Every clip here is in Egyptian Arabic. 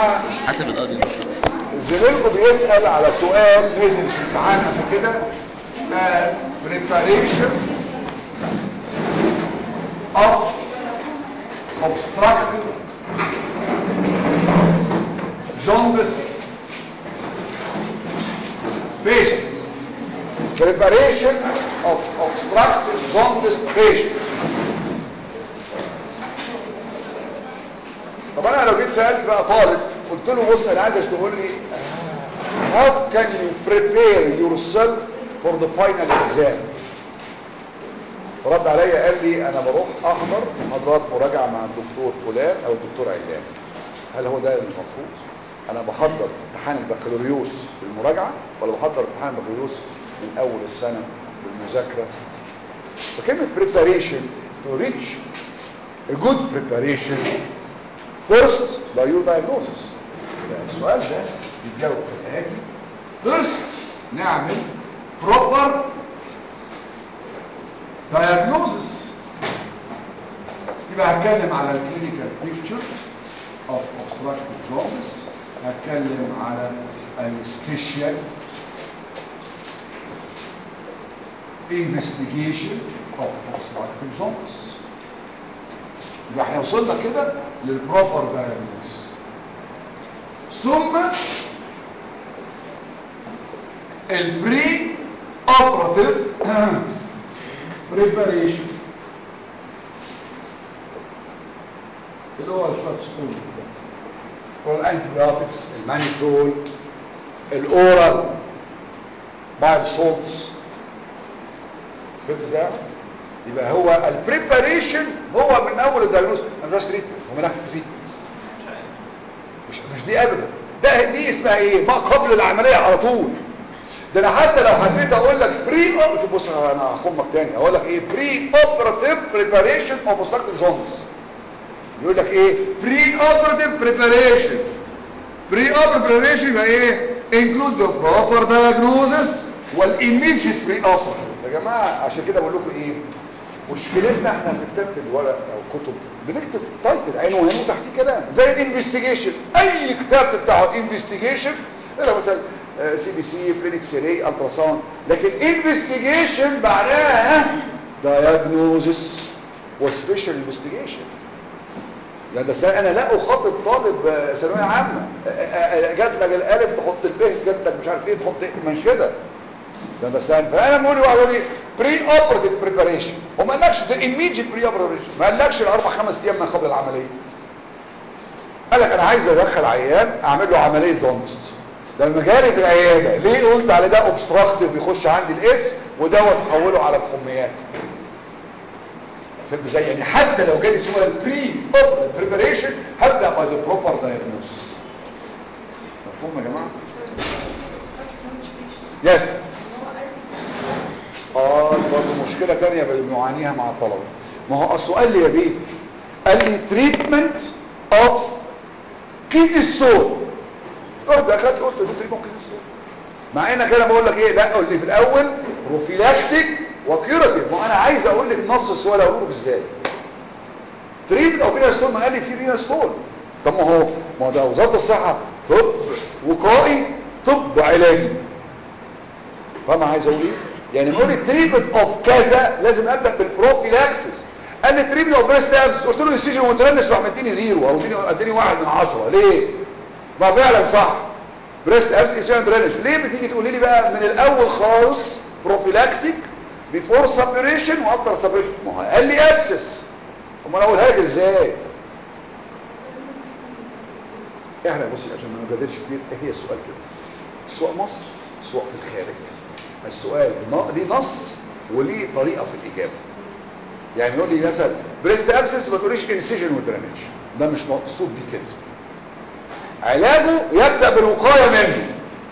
جماعه حسب القاضي زميلكم بيسأل على سؤال نزل في امتحان قبل كده آه، preparation of obstructive jaundice patient preparation of obstructive jaundice patient طب انا لو جيت سالت بقى طالب قلت له بص انا عايزك تقول لي how can you prepare yourself for the final exam رد عليا قال لي انا بروح احضر محاضرات مراجعه مع الدكتور فلان او الدكتور علان هل هو ده المفروض انا بحضر امتحان البكالوريوس بالمراجعه ولا بحضر امتحان البكالوريوس من اول السنه بالمذاكره فكلمه preparation to reach a good preparation first by your diagnosis السؤال ده يتجاوب في الآتي first نعمل proper diagnosis يبقى هتكلم على الكلينيكال picture of obstructive jaundice هتكلم على السبيشال investigation of obstructive jaundice يبقى احنا وصلنا كده للبروبر diagnosis ثم البري اوبراتيف بريباريشن اللي هو الشوت سكول والانتيبيوتكس المانيتول الاورال بعد صوت فهمت ازاي يبقى هو البريباريشن هو من اول الدايجنوز الراس تريتمنت ومن ناحيه التريتمنت مش مش دي ابدا ده دي اسمها ايه ما قبل العمليه على طول ده انا حتى لو حبيت اقول لك بري شوف بص انا هخمك تاني اقول لك ايه بري اوبراتيف بريباريشن اوف اوبستراكتيف جونز يقول لك ايه بري اوبراتيف بريباريشن بري اوبراتيف بريباريشن يبقى ايه انكلود ذا بروبر دايجنوزس والايميديت بري اوبراتيف يا جماعه عشان كده بقول لكم ايه مشكلتنا احنا في كتابه الورق او كتب بنكتب تايتل عنوان وتحتيه كلام زي الانفستيجيشن اي كتاب بتاعه انفستيجيشن انا مثلا سي بي سي كلينيك سيري الترا ساوند لكن انفستيجيشن بعدها دايجنوزس وسبيشال انفستيجيشن يعني ده انا لا اخاطب طالب ثانويه عامه جات لك الالف تحط الب جات لك مش عارف ايه تحط ايه مش كده ده بس فانا بقول له واحد لي بري اوبراتيف بريباريشن وما قالكش ده ايميديت بري اوبراتيف ما قالكش الاربع خمس ايام ما قبل العمليه قال لك انا عايز ادخل عيان اعمل له عمليه دونست ده لما جالي في العياده ليه قلت على ده اوبستراكتيف بيخش عندي الاسم ودوت احوله على الحميات فهمت ازاي يعني حتى لو جالي سؤال بري اوبراتيف بريباريشن هبدا باي ذا بروبر دايجنوستس مفهوم يا جماعه يس yes. اه برضه مشكلة تانية بنعانيها مع الطلبة ما هو السؤال لي يا بيه قال لي تريتمنت اوف كيد ستون رحت اخدت قلت له تريتمنت كيد ستون مع انك انا بقول لك ايه لا قول لي في الاول بروفيلاكتيك وكيوراتيف ما انا عايز اقول لك نص السؤال اقوله ازاي تريتمنت او كيد ستون ما قال لي في رينا ستون طب ما هو ما هو ده وزاره الصحه طب وقائي طب علاجي فاهم عايز اقول ايه يعني بقول التريتمنت اوف كذا لازم ابدا بالبروفيلاكسس قال لي تريتمنت اوف بريست ابس قلت له السيجن وترنش راح مديني زيرو او اديني اديني واحد من عشرة ليه ما فعلا صح بريست ابس اسمها درينج ليه بتيجي تقولي لي بقى من الاول خالص بروفيلاكتيك بيفور سبريشن وافتر سبريشن ما هو قال لي ابسس امال اقولها لك ازاي احنا بصي عشان ما نجادلش كتير ايه هي السؤال كده سواء مصر سواء في الخارج السؤال ليه نص وليه طريقة في الإجابة يعني يقول لي مثلا بريست ابسس ما تقوليش انسيجن ودرينج ده مش مقصود بيه كده علاجه يبدأ بالوقاية منه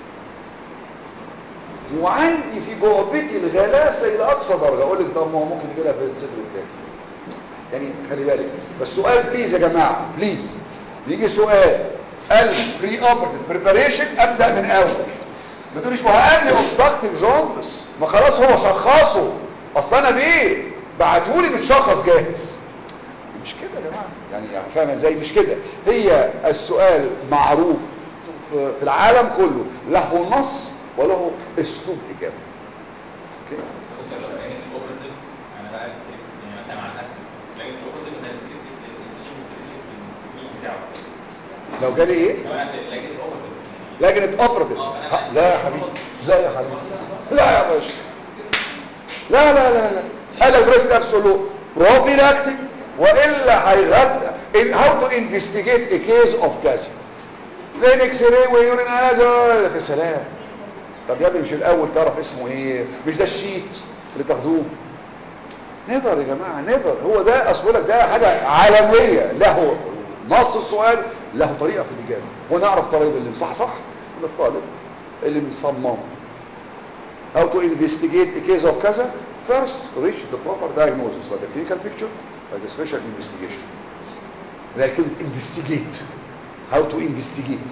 وعندي في جعبتي الغلاسة إلى أقصى درجة أقول لك ده ما هو ممكن يجي لها في الصدر التاني يعني خلي بالك بس سؤال بليز يا جماعة بليز يجي سؤال البري اوبرتيف بريباريشن ابدا من اول ما تقوليش ما هو قال لي اوبستراكتيف جوندس ما خلاص هو شخصه اصل انا بيه بعتهولي متشخص جاهز مش كده يا جماعه يعني فاهمه ازاي مش كده هي السؤال معروف في في العالم كله له نص وله اسلوب اجابه اوكي ممكن لو كان الاوبرتيف انا بقى ستريكت يعني مثلا على الاكسس لكن الاوبرتيف ده ستريكت للانسجين والتريكت في المين بتاعه لو جالي ايه لو انا لكن الاوبرتيف لجنه اوبراتيف لا يا حبيبي لا يا حبيبي لا يا باشا لا لا لا لا قال لك بريست ابسولو بروفيلاكتيك والا هيغطي هاو تو انفستيجيت ا كيس اوف كذا لين اكس راي ويورين اناليز يا سلام طب يا ابني مش الاول تعرف اسمه ايه مش ده الشيت اللي تاخدوه نيفر يا جماعه نيفر هو ده اصل لك ده حاجه عالميه له نص السؤال له طريقه في الاجابه ونعرف طريقه اللي مصحصح من الطالب اللي مصمم how to investigate a case of كذا first reach the proper diagnosis by the clinical picture by the special investigation ده كلمة investigate how to investigate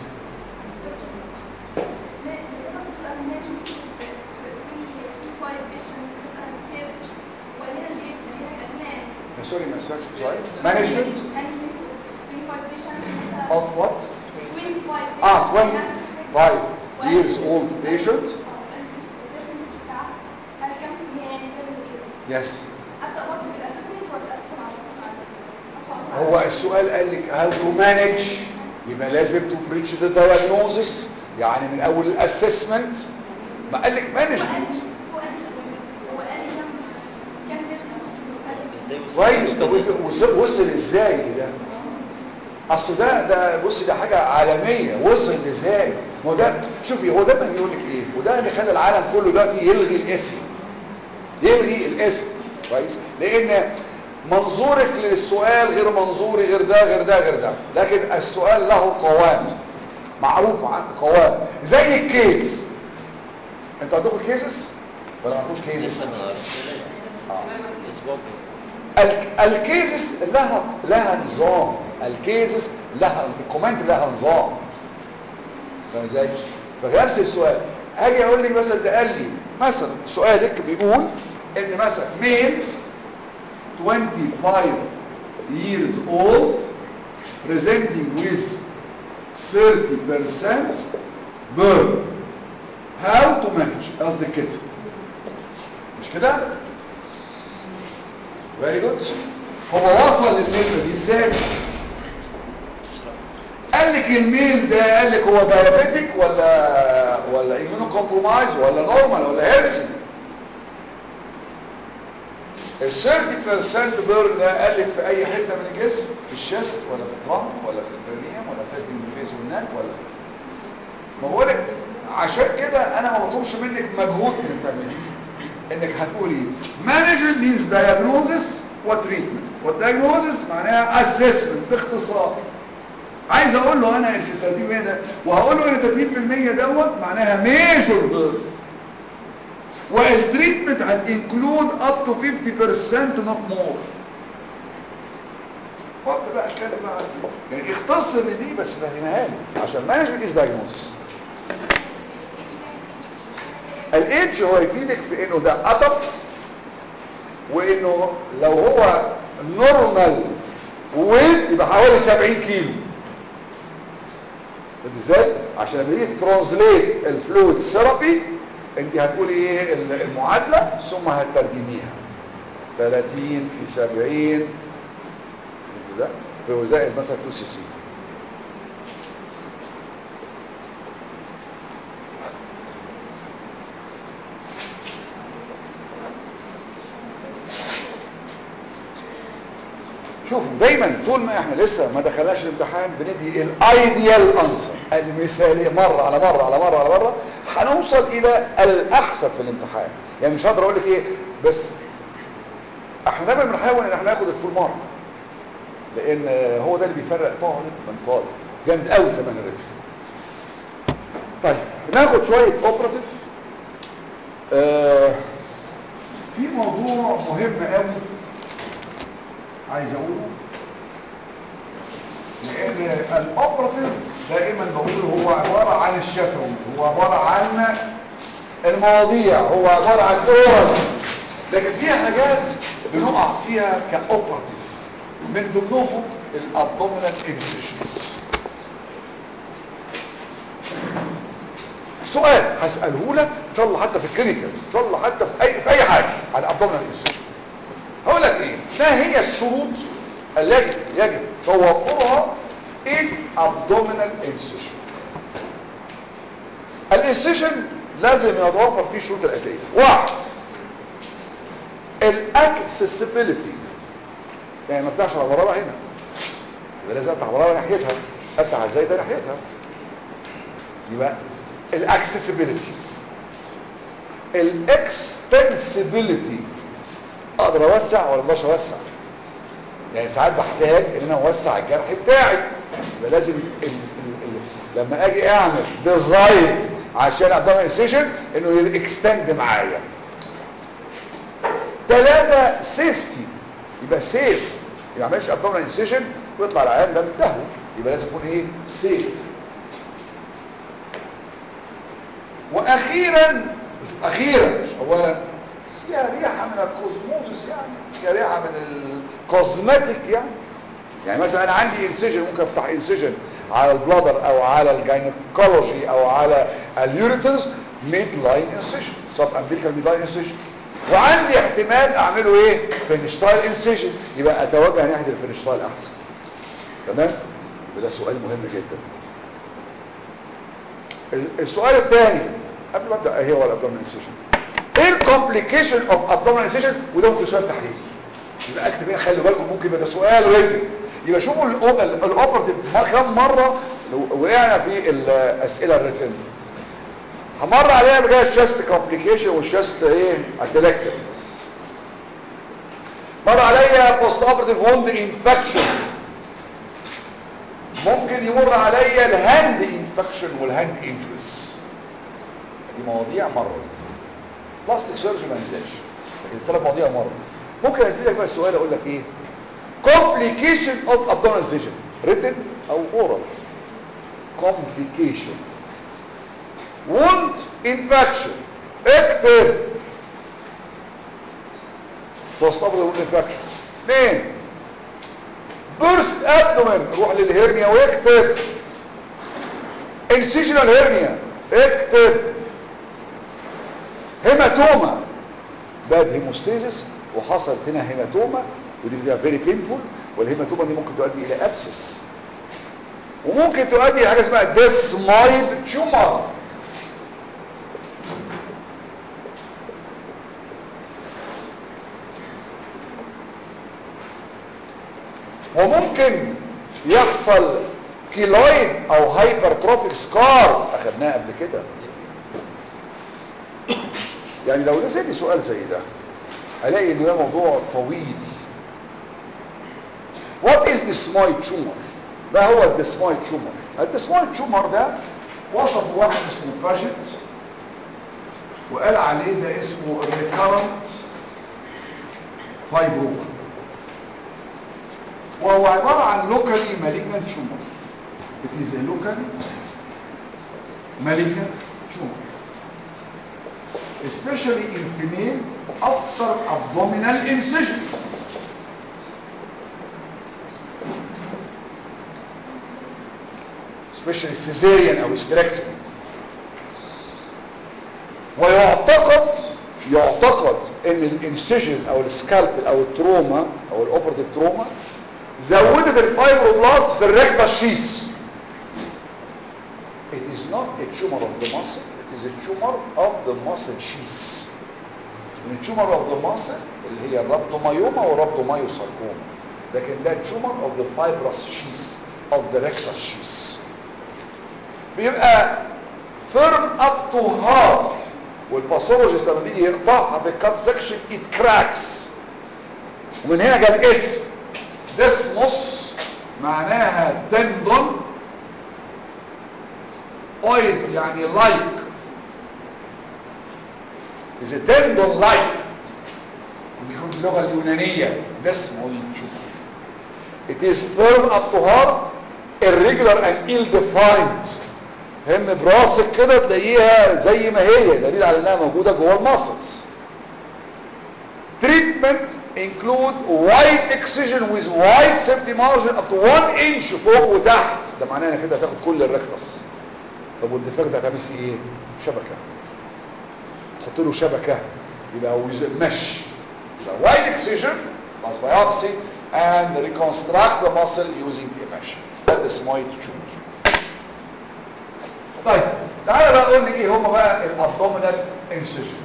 يا سوري ما سمعتش السؤال management of what ah 25 years old patient yes هو السؤال قال لك هل تو مانج يبقى لازم تو بريتش ذا دايجنوزس يعني من اول الاسسمنت ما قال لك مانجمنت كويس طب انت وصل وصل ازاي ده اصل ده ده بص ده حاجه عالميه وصل ازاي ما هو ده شوفي هو ده يقول لك ايه وده اللي خلى العالم كله دلوقتي يلغي الاسم يلغي الاسم كويس لان منظورك للسؤال غير منظوري غير ده غير ده غير ده لكن السؤال له قوام معروف عن قوام زي الكيس انتوا عندكم كيسز ولا ما عندكوش كيسز الكيسز لها لها نظام الكيسز لها الكومنت لها نظام فاهم ازاي فنفس السؤال هاجي اقول لك مثلا ده قال لي مثلا سؤالك بيقول ان مثلا ميل 25 years old presenting with 30% burn how to manage قصدي كده مش كده very good هو وصل للنسبة دي ازاي قال لك الميل ده قال لك هو دايابيتك ولا ولا ايمونو كومبرومايز ولا نورمال ولا هيلثي ال 30% بيرن ده قال لك في اي حته من الجسم في الشست ولا في الترنك ولا في البرنيوم ولا في الفيس والنك ولا في ما بقولك عشان كده انا ما بطلبش منك مجهود من تعمليه انك هتقولي management means diagnosis وتريتمنت والدايجنوزس معناها assessment باختصار عايز اقول له انا ال 30% ده وهقول له ان 30% دوت معناها ميجور بيرن والتريتمنت هتنكلود اب تو 50% نوت مور وابدا بقى اتكلم بقى يعني اختصر لي دي بس فهمها لي عشان مانجمنت از دايجنوزس الايدج هو يفيدك في انه ده ادلت وانه لو هو نورمال ويت يبقى حوالي 70 كيلو ازاي عشان لما يجي ترانزليت الفلويد ثيرابي انت هتقولي ايه المعادله ثم هتترجميها 30 في 70 ازاي في وزائد مثلا 2 سي سي شوف دايما طول ما احنا لسه ما دخلناش الامتحان بندي الايديال انسر المثالي مره على مره على مره على مره هنوصل الى الاحسن في الامتحان يعني مش هقدر اقول لك ايه بس احنا دايما بنحاول ان احنا ناخد الفول مارك لان هو ده اللي بيفرق طالب من طالب جامد قوي كمان الريتم طيب ناخد شويه اوبراتيف آه في موضوع مهم قوي عايز اقوله لان الاوبراتيف دائما بقول هو عباره عن الشفوي هو عباره عن المواضيع هو عباره عن اورال لكن فيها حاجات بنقع فيها كاوبراتيف من ضمنهم الابدومينال انسيشنز سؤال هساله لك ان شاء الله حتى في الكلينيكال ان شاء الله حتى في اي في اي حاجه على الابدومينال انسيشن هقول لك ايه ما هي الشروط التي يجب توفرها in abdominal incision الانسيشن لازم يتوفر فيه الشروط الاتيه واحد الاكسسبيليتي يعني ما افتحش على ضرارة هنا يبقى لازم افتح ضرارة ناحيتها افتح ازاي ده ناحيتها يبقى الاكسسبيليتي الاكستنسبيليتي اقدر اوسع ولا مش اوسع يعني ساعات بحتاج ان انا اوسع الجرح بتاعي يبقى لازم ال ال ال لما اجي اعمل ديزاين عشان ابدا انسيشن انه يكستند معايا ثلاثة سيفتي يبقى سيف ما يعملش ابدومينال انسيشن ويطلع العيان ده متدهور يبقى لازم يكون ايه سيف واخيرا اخيرا مش اولا فيها ريحه من الكوزموزس يعني فيها ريحه من الكوزماتيك يعني يعني مثلا انا عندي انسيجن ممكن افتح انسيجن على البلادر او على الجاينيكولوجي او على اليوريترز ميد لاين انسيجن سب امبيريكال ميد لاين انسيجن وعندي احتمال اعمله ايه فينشتايل انسيجن يبقى اتوجه ناحيه الفينشتايل احسن تمام وده سؤال مهم جدا السؤال الثاني قبل ما ابدا ايه هو الابدومينال انسيجن ايه الكومبليكيشن اوف ابدومينال انسيجن وده ممكن سؤال تحليلي يبقى اكتب هنا خلي بالكم ممكن يبقى ده سؤال ريتن يبقى شوفوا الاوبرتيف كم مره وقعنا في الاسئله الريتن همر عليها بقى الشست كومبليكيشن والشست ايه اتلكتسس مر عليا بوست اوبرتيف ووند انفكشن ممكن يمر عليا الهاند انفكشن والهاند انجريز دي مواضيع مرت بلاستيك سيرجي ما نزلش لكن الثلاث مواضيع مرت ممكن انزلك بقى السؤال اقول لك ايه complication of abdominal incision written او oral complication wound infection اكتب post operative wound infection اثنين burst abdomen روح للهرنيا واكتب incisional hernia اكتب هيماتوما باد هيموستيزس وحصلت هنا هيماتوما ودي بتبقى فيري بينفول والهيماتوما دي ممكن تؤدي الى ابسس وممكن تؤدي الى حاجه اسمها ديسمايد تيومر وممكن يحصل كيلويد او هايبرتروفيك سكار اخدناها قبل كده يعني لو نزل لي سؤال زي ده الاقي ان ده موضوع طويل What is desmoid tumor ما هو الديسمويد تيومر الديسمويد تيومر ده وصف واحد اسمه باجت وقال عليه ده اسمه recurrent fibroid وهو عبارة عن locally malignant tumor it is a locally malignant tumor especially in female after abdominal incision especially cesarean او hysterectomy ويعتقد يعتقد ان الانسيجن او السكالبل او التروما او الاوبرتيف تروما زودت الفايبروبلاست في الريكتا شيس it is not a tumor of the muscle it is a tumor of the muscle sheath من tumor of the muscle اللي هي الرابدومايوما والرابدومايوساركوما لكن ده tumor of the fibrous sheath of the rectal sheath بيبقى firm up to hard والباثولوجيست لما بيجي يقطعها في الكات سكشن it cracks ومن هنا جاء الاسم ديسموس معناها تندون اويل يعني لايك is a tendon like بيكون اللغة اليونانية ديسمويد tumor it is firm up to hard irregular and ill-defined هم براسك كده تلاقيها زي ما هي دليل على انها موجودة جوه المسلز treatment include wide excision with wide safety margin up to 1 inch فوق وتحت ده معناه انك كده هتاخد كل الركتس طب والديفكت هتعمل فيه ايه شبكه تحط له شبكه يبقى with mesh يبقى wide excision plus biopsy and reconstruct the muscle using a mesh that is my tumor طيب تعالى بقى قول لي ايه هم بقى الابدومينال انسيجن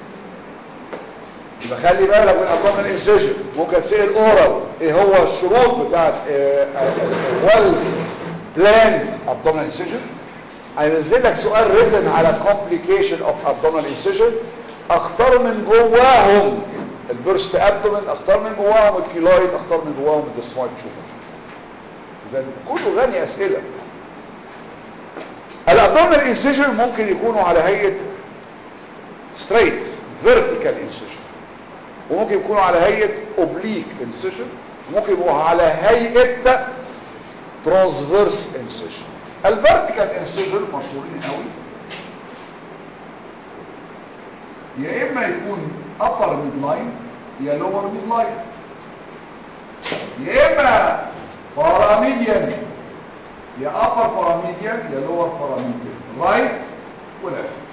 يبقى خلي بالك من الابدومينال انسيجن ممكن تسال اورال ايه هو الشروط بتاعت ويل بلاند ابدومينال انسيجن هينزل لك سؤال ريتن على complication of abdominal incision اختار من جواهم البرست ابدومين اختار من جواهم الكيلويد اختار من جواهم الدسمويد تيومر اذا كله غني اسئله الابدومينال انسيجن ممكن يكونوا على هيئه ستريت فيرتيكال انسيجن وممكن يكونوا على هيئه اوبليك انسيجن ممكن يبقوا على هيئه ترانسفيرس انسيجن الفيرتيكال انسيجن مشهورين قوي يا اما يكون upper midline يا lower midline يا اما paramedian يا upper paramedian يا lower paramedian right ولeft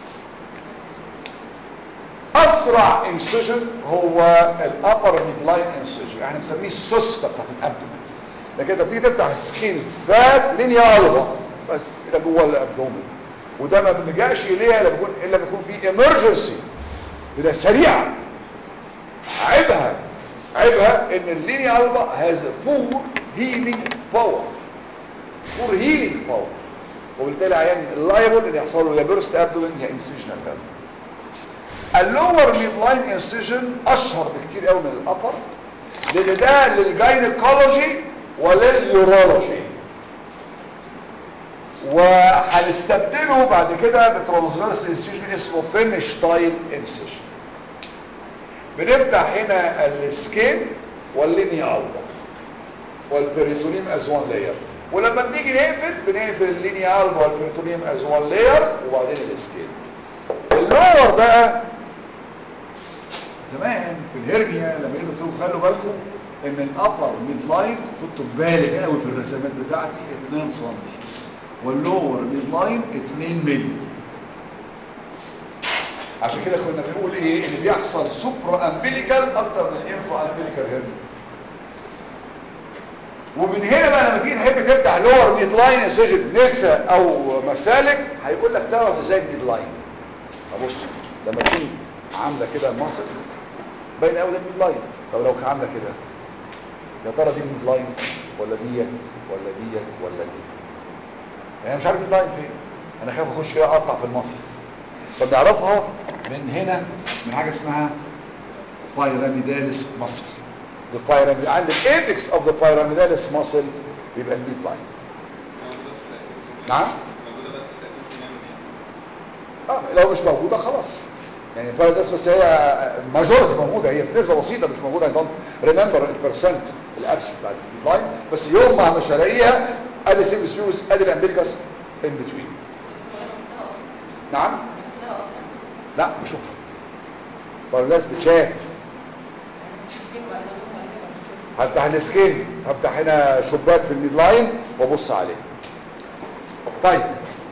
اسرع انسيجن هو الابر ميدلاين انسيجن احنا بنسميه السوسته بتاعت الابدومين لكن انت بتيجي تفتح سكين فات لينيا البا بس كده جوه الابدومين وده ما بنلجاش اليها الا بيكون الا بيكون في ايمرجنسي ده سريعه عيبها عيبها ان اللينيا البا هاز بور هيلينج باور بور هيلينج باور وبالتالي عيان اللايبل ان يحصل له يا بيرست ابدومين يا انسيجنال ابدومين اللور ميد لاين انسيجن اشهر بكتير قوي من الابر لان ده للجاينيكولوجي ولليورولوجي وهنستبدله بعد كده بترانسفيرس انسيجن اسمه فينش تايب انسيجن بنفتح هنا السكين واللينيا البا والبريتونيم از وان لاير ولما بنيجي نقفل بنقفل اللينيا البا والبريتونيم از وان لاير وبعدين السكين اللور بقى زمان في الهرنيا لما جيتوا تقولوا خلوا بالكم ان الابر ميد لاين كنت بالغ قوي في الرسمات بتاعتي 2 سم واللور ميد لاين 2 مللي عشان كده كنا بنقول ايه اللي بيحصل سوبرا امبليكال اكتر من انفرا امبليكال هرنيا ومن هنا بقى لما تيجي تحب تفتح لور ميد لاين انسجن نسا او مسالك هيقول لك تعرف ازاي الميد لاين ابص لما تكون عامله كده ماسلز باين قوي ده الميد لاين طب لو كان عامله كده يا ترى دي الميد لاين ولا ديت ولا ديت ولا دي يعني مش عارف الميد لاين فين انا خايف اخش كده اقطع في الماسلز فبنعرفها من هنا من حاجه اسمها بايراميداليس ماسل the pyramid عند الابكس اوف ذا بايراميداليس ماسل بيبقى الميد لاين نعم اه لو مش موجوده خلاص يعني البايراميداليس بس هي ماجورتي موجوده هي في نسبه بسيطه مش موجوده اي دونت ريمبر البرسنت الابس بتاعت الميد لاين بس يوم ما مش هلاقيها ادي سيبس فيوز ادي الامبليكاس ان بتوين نعم لا بشوفها بايراميداليس بتشاف هفتح السكين هفتح هنا شباك في الميد لاين وابص عليه طيب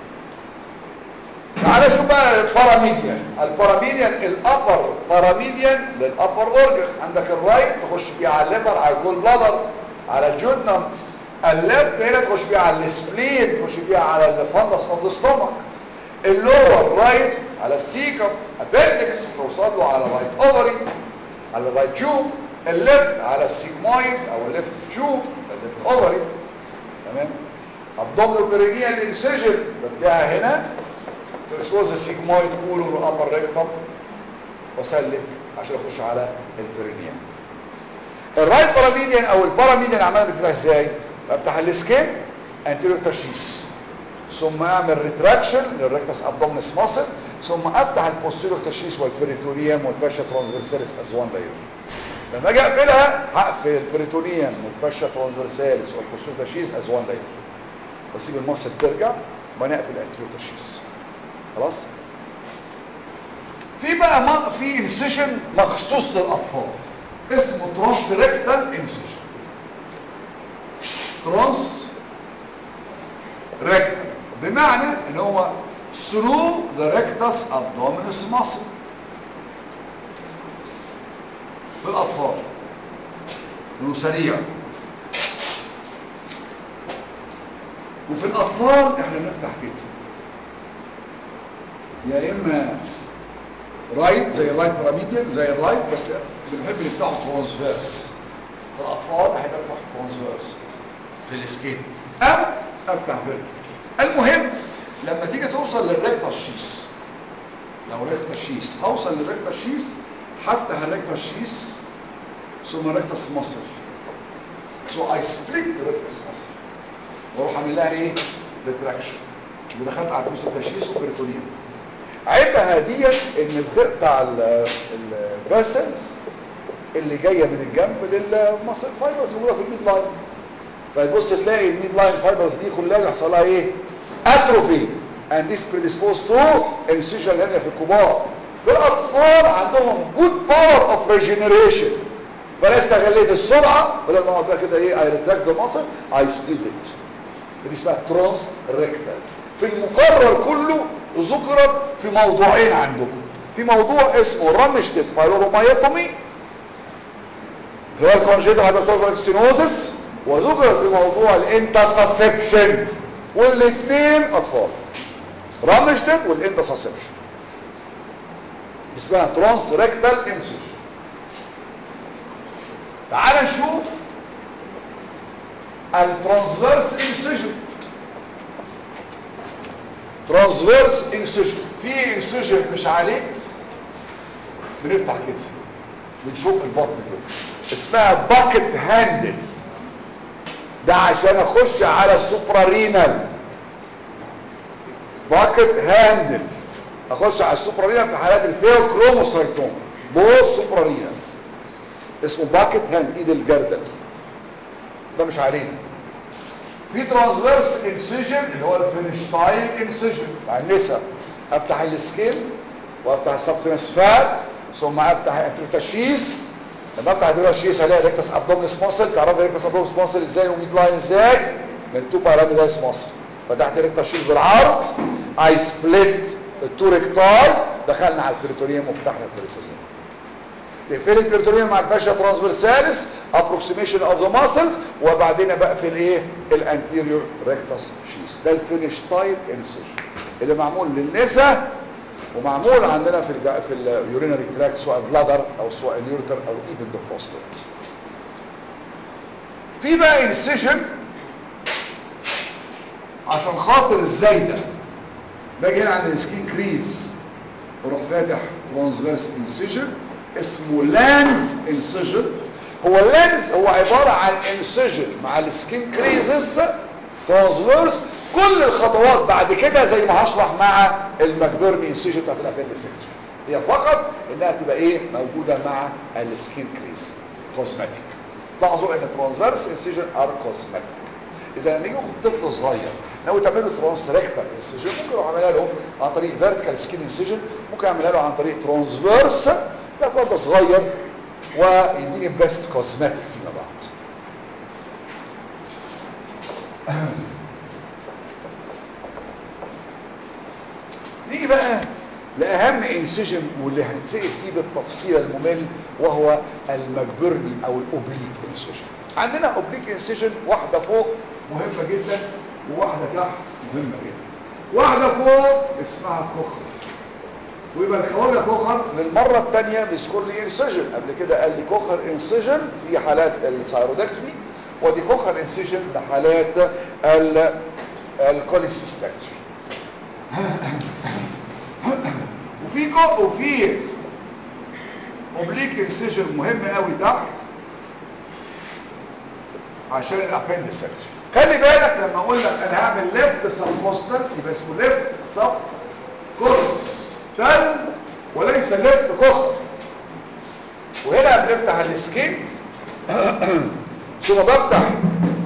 تعالى شوف بقى الباراميديان الباراميديان الابر باراميديان للابر اورجن عندك الرايت تخش بيه على الليفر على الجول بلادر على الجودنم الليفت هنا تخش بيه على السبلين تخش بيه على الفندس اوف الستومك اللور رايت على السيكم ابندكس توصل له على الرايت اوفري على الرايت تيوب الليفت على السيجمويد او الليفت تيوب الليفت اوفري تمام ابدومينال بيرينيال انسيجن ببداها هنا تكسبوز السيجمويد كولون وابر ريكتم واسلك عشان اخش على البيرينيال الرايت باراميديان او الباراميديان عماله بتفتح ازاي بفتح السكين انتيريور تشيس ثم اعمل ريتراكشن للريكتس ابدومينس ماسل ثم افتح البوستيريور تشيس والبريتونيوم والفاشا ترانسفيرساليس از وان لاير لما اجي اقفلها هقفل البريتونيوم والفاشا ترانسفيرساليس والبوستيريور تشيس از وان لاير واسيب الماسل ترجع وبعدين اقفل الانتيريور تشيس خلاص في بقى ما في انسيشن مخصوص للاطفال اسمه ترانس ريكتال انسيشن ترانس ريكتال بمعنى ان هو through the rectus abdominis muscle في الاطفال انه سريع وفي الاطفال احنا بنفتح كده يا اما رايت زي الرايت باراميديان زي الرايت بس بنحب نفتحه ترانسفيرس في الاطفال بحب افتح ترانسفيرس في السكين او افتح فيرتيكال المهم لما تيجي توصل للريكتا الشيس لو ريكتا الشيس هوصل للريكتا الشيس هفتح الريكتا الشيس ثم ريكتس مصر سو اي سبليت ريكتس مصر واروح اعمل لها ايه ريتراكشن ودخلت على البوست التشيس وبريتونيوم عيبها دي ان بتقطع الفاسلز اللي جايه من الجنب للمصل فايبرز موجوده في الميد لاين فتبص تلاقي الميد لاين فايبرز دي كلها بيحصل لها ايه اتروفي and this predisposed to incision هنا في الكبار الاطفال عندهم good power of regeneration فانا استغليت السرعه بدل ما اقعد بقى كده ايه اي ريتراكت ذا ماسل اي سبليت ات دي اسمها ترانس ريكتال في المقرر كله ذكرت في موضوعين عندكم في موضوع اسمه رمشتد بايلورومايوتومي اللي هو الكونجيتال هايبرتروفيك وذكرت في موضوع الانترسبشن والاثنين اطفال رمشتد والانترسبشن اسمها ترانس ريكتال انسيشن تعال نشوف الترانسفيرس انسيجن ترانسفيرس انسيجن في انسيجن مش عليه بنفتح كده بنشوف البطن كده اسمها باكت هاندل ده عشان اخش على السوبرارينال باكت هاندل اخش على السوبرارينال في حالات الفيو كروموسايتوم بوز سوبرارينال اسمه باكت هاند ايد الجردل ده مش علينا في ترانسفيرس انسيجن اللي هو الفينشتاين انسيجن مع النساء افتح السكين وافتح السبكنس فات ثم افتح الانتروتاشيس لما افتح الانتروتاشيس هلاقي ريكتس ابدومينس ماسل تعرف ريكتس ابدومينس ماسل ازاي وميد لاين ازاي من تو باراميدايس ماسل فتحت الانتروتاشيس بالعرض اي سبليت التو ريكتاي دخلنا على البريتوريوم وفتحنا البريتوريوم تقفل البريتوريوم مع الفاشيا ترانسفيرساليس ابروكسيميشن اوف ذا ماسلز وبعدين بقفل ايه الانتيريور ريكتس شيس ده الفينشتاين انسيجن اللي معمول للنساء ومعمول عندنا في الج... في اليورينري تراكت سواء بلادر او سواء اليورتر او ايفن ذا بروستات في بقى انسيجن عشان خاطر الزايده باجي هنا عند السكين كريز واروح فاتح ترانسفيرس انسيجن اسمه لانز انسيجن هو اللانز هو عباره عن انسيجن مع السكين كريزس ترانسفيرس كل الخطوات بعد كده زي ما هشرح مع المكبرني انسيجن بتاعت الابندسكتومي هي فقط انها تبقى ايه موجوده مع السكين كريز كوزماتيك لاحظوا ان ترانسفيرس انسيجن ار كوزماتيك اذا لما يجي طفل صغير ناوي تعمل له ترانس ريكتال انسيجن ممكن اعملها له عن طريق فيرتيكال سكين انسيجن ممكن اعملها له عن طريق ترانسفيرس ده فرد صغير ويديني بيست كوزماتيك فيما بعد نيجي بقى لأهم انسجن واللي هنتسأل فيه بالتفصيل الممل وهو المجبرني او الاوبليك انسجن عندنا اوبليك انسجن واحدة فوق مهمة جدا وواحدة تحت مهمة جدا واحدة فوق اسمها كخر ويبقى الخواجة كوخر للمرة الثانية بيذكر لي انسجن قبل كده قال لي كوخر انسجن في حالات السيرودكتومي ودي كوخر انسجن لحالات الكوليسيستكتومي وفي كو وفي اوبليك انسجن مهم قوي تحت عشان الابندسكتومي خلي بالك لما اقول لك انا هعمل ليفت سب كوستال يبقى اسمه ليفت سب كوستال وليس ليفت كوستال وهنا بنفتح السكين ثم بفتح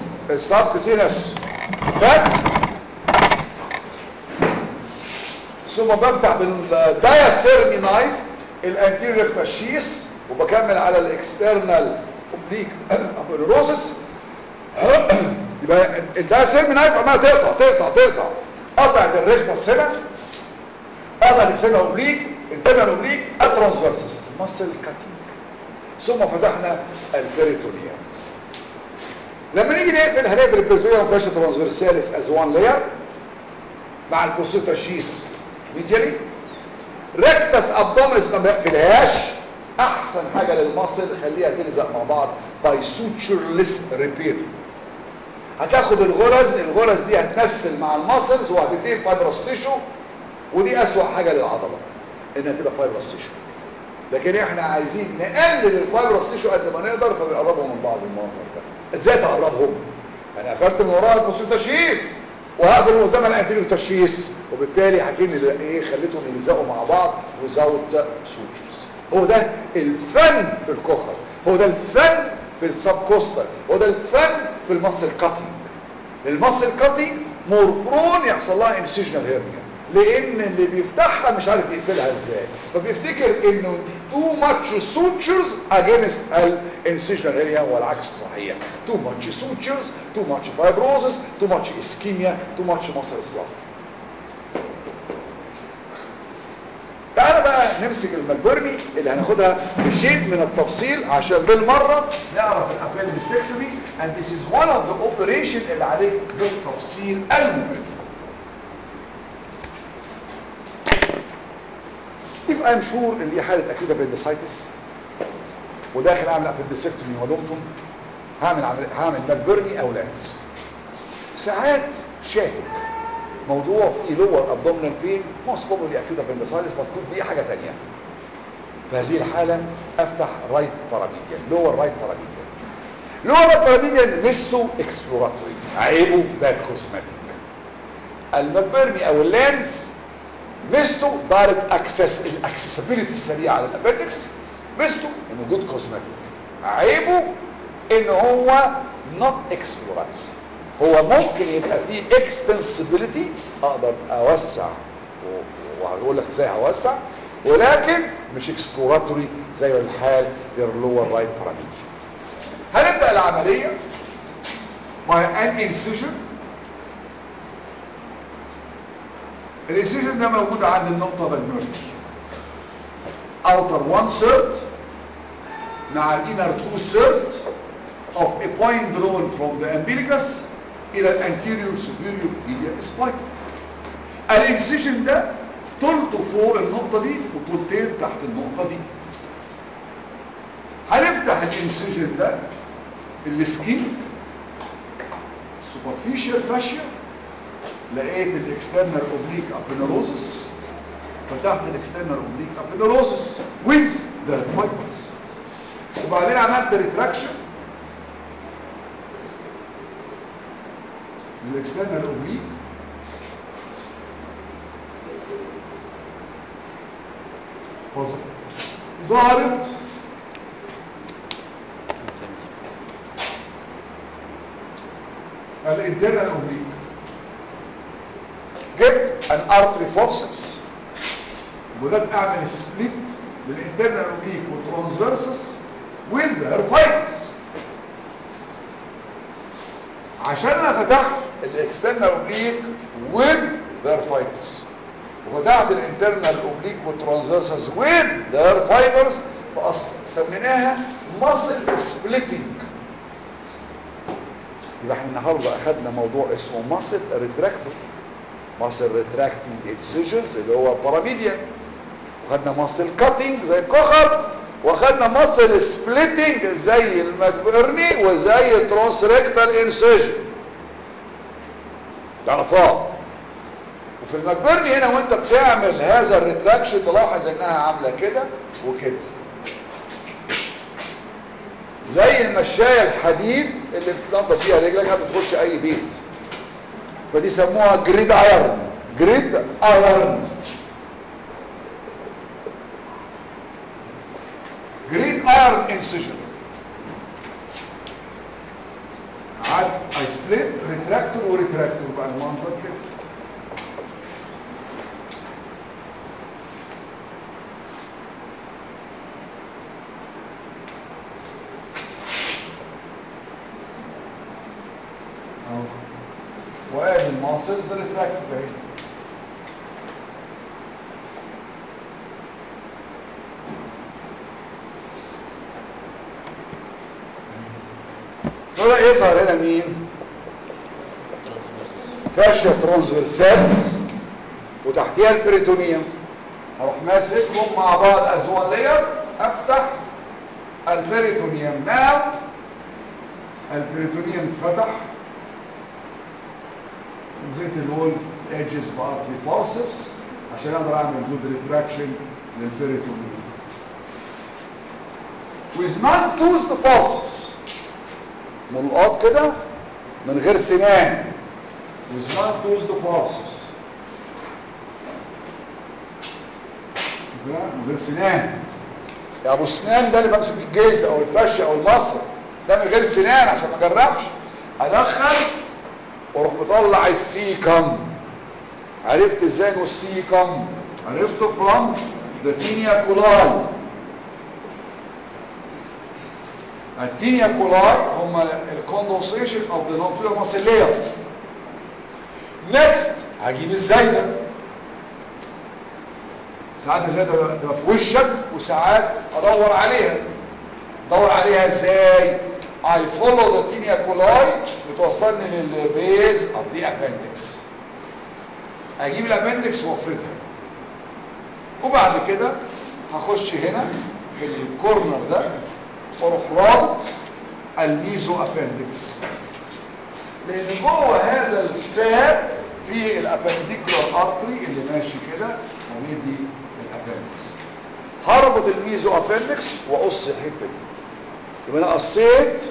السبكوتينس فات ثم بفتح بالداياسيرمي نايف الانتيريور فاشيس وبكمل على الاكسترنال اوبليك ابيروزس يبقى الداياسيرمي نايف عماله تقطع تقطع تقطع قطعت الريكتس هنا قطعت الاكسترنال اوبليك انترنال اوبليك الترانسفيرسس ماسل كاتينج ثم فتحنا البريتونيوم لما نيجي نقفل هنقفل البريتونيوم فاشا ترانسفيرساليس از وان لاير مع البوسيتا شيس ميديالي ريكتس ابدومينس ما بقفلهاش احسن حاجه للمصل خليها تلزق مع بعض باي سوتشرلس ريبير هتاخد الغرز الغرز دي هتنسل مع الماسلز وهتديه فايبرس تيشو ودي اسوأ حاجه للعضله انها كده فايبرس تيشو لكن احنا عايزين نقلل الفايبرس تيشو قد ما نقدر فبنقربهم من بعض المنظر ده ازاي تقربهم انا قفلت من وراها البوسيتا شيس وهقفل من قدام الانتيريور تشيس وبالتالي حكيم ايه خليتهم يلزقوا مع بعض without sutures هو ده الفن في الكخر هو ده الفن في السب كوستر هو ده الفن في المصل كاتنج المصل كاتنج مور برون يحصل لها انسيجنال هيرنيا لان اللي بيفتحها مش عارف يقفلها ازاي فبيفتكر انه too much sutures against الانسيجنال هيرنيا والعكس صحيح too much sutures too much fibrosis too much ischemia too much muscle slough تعالى بقى نمسك المجبرني اللي هناخدها بشيء من التفصيل عشان بالمرة نعرف الابندسكتومي and this is one of the operation اللي عليك بالتفصيل المهم if I'm sure ان دي حالة اكيد appendicitis وداخل اعمل appendectomy ودمتم هعمل عمل هعمل مجبرني او لانس ساعات شاكك موضوع فيه lower abdominal pain most probably acute appendicitis but could be حاجة تانية في هذه الحالة افتح right paramedian lower right paramedian lower right paramedian مستو exploratory عيبه bad cosmetic المجبرني او اللانس مستو direct access الاكسسبيليتي السريعة على الابندكس مستو انه جود كوزمتيك عيبه ان هو not exploratory هو ممكن يبقى فيه extensibility اقدر اوسع وهقول لك ازاي هوسع ولكن مش exploratory زي الحال في اللور رايت باراميديا هنبدا العمليه by an incision الانسيجن ده موجود عند النقطه بالمرج outer one third مع الانر two third of a point drawn from the umbilicus الى الانتيريور superior iliac spine الانسيجن ده طولته فوق النقطة دي وطولتين تحت النقطة دي هنفتح الانسيجن ده السكين superficial fascia لقيت الاكسترنال اوبليك ابينوروزس فتحت الاكسترنال اوبليك ابينوروزس with the fibers وبعدين عملت ريتراكشن للاكسترنال اوبليك ظهرت الانترنال اوبليك جبت ان ارتري فورسبس وبدات اعمل سبليت للانترنال اوبليك والترانسفيرسس والرفايتس عشان انا فتحت الاكسترنال اوبليك والرفايتس وفتحت الانترنال اوبليك والترانسفيرسس والفايبرز فسميناها ماسل سبليتنج يبقى احنا النهارده اخذنا موضوع اسمه ماسل ريتراكتور ماسل ريتراكتنج انسيجنز اللي هو باراميديان وخدنا ماسل كاتنج زي الكخر واخدنا ماسل سبليتنج زي المجبرني وزي ترانسريكتال انسيجن تعرفها وفي المجبرني هنا وانت بتعمل هذا الريتراكشن تلاحظ انها عامله كده وكده زي المشاية الحديد اللي بتنضف فيها رجلك ما بتخش اي بيت فدي سموها جريد ايرن جريد ايرن جريد ايرن انسيجن عاد اي سبليت ريتراكتور وريتراكتور بقى المنظر كده ماسلز ريتراكتد اهي هنا يظهر هنا مين فاشيا ترانسفيرسالز وتحتيها البريتونيوم هروح ماسكهم مع بعض از وان لاير افتح البريتونيوم ناو البريتونيوم اتفتح وزيت الول ايدجز بارتلي فورسبس عشان اقدر اعمل جود ريتراكشن للبريتونيوم with non toothed forceps ملقاط كده من غير سنان with non toothed forceps من غير سنان يا ابو سنان ده اللي بمسك الجلد او الفش او المصر ده من غير سنان عشان ما اجربش ادخل واروح مطلع السيكم عرفت ازاي انه السيكم عرفته from the tinea coli التينيا كولاي هم الكوندنسيشن اوف ذا نوكلير ماسل لاير نيكست هجيب الزايده ساعات الزايده تبقى في وشك وساعات ادور عليها ادور عليها ازاي اي فولو ذا تينيا كولاي بتوصلني للبيز اوف ذا ابندكس اجيب الابندكس وافردها وبعد كده هخش هنا في الكورنر ده واروح رابط الميزو ابندكس لان جوه هذا الفاب في الابنديكولار ارتري اللي ماشي كده وبيدي الابندكس هربط الميزو ابندكس واقص الحته دي يبقى انا قصيت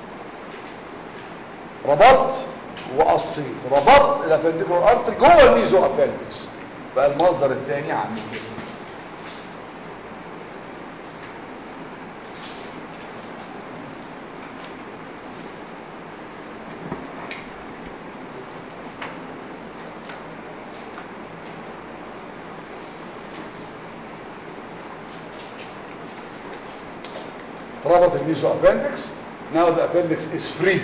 ربطت وقصيت ربطت الابنديكولار ارتري جوه الميزو ابندكس بقى المنظر الثاني عامل كده ربط الميزو ابندكس now the appendix is free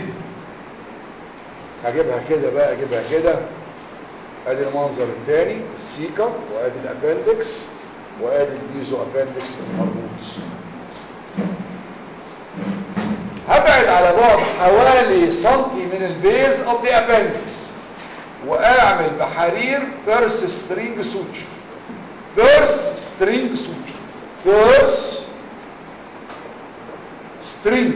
هجيبها كده بقى اجيبها كده ادي المنظر الثاني السيكا وادي الابندكس وادي الميزو ابندكس المربوط هبعد على بعد حوالي سنتي من البيز اوف ذا ابندكس واعمل بحرير بيرس سترينج سوتشر بيرس سترينج سوتشر بيرس سترينج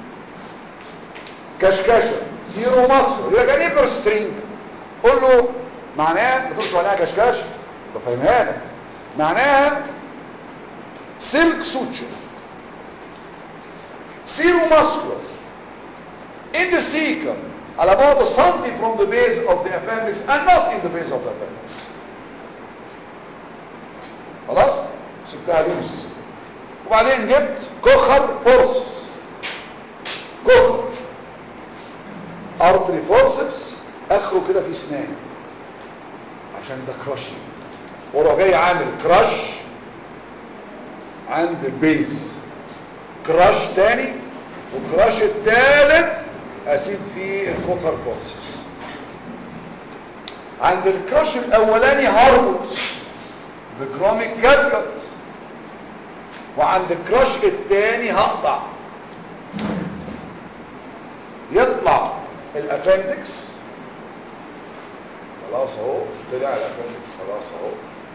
كشكشه زيرو مصر يقول لك يعني ايه بير سترينج قول له معناها ما تقولش معناها كشكشه بفهمها لك معناها سلك سوتشر زيرو muscular in the cecum at about a centi from the base of the appendix and not in the base of the appendix خلاص سبتها لوس وبعدين جبت كخر فورسس كخر ارتري فورسبس اخره كده في اسنان عشان ده كراشنج وراح جاي عامل كراش عند البيز كراش تاني والكراش التالت اسيب فيه الكوكر فورسبس عند الكراش الاولاني هربط بكروميك كاتكت وعند الكراش التاني هقطع يطلع الابندكس خلاص اهو طلع الابندكس خلاص اهو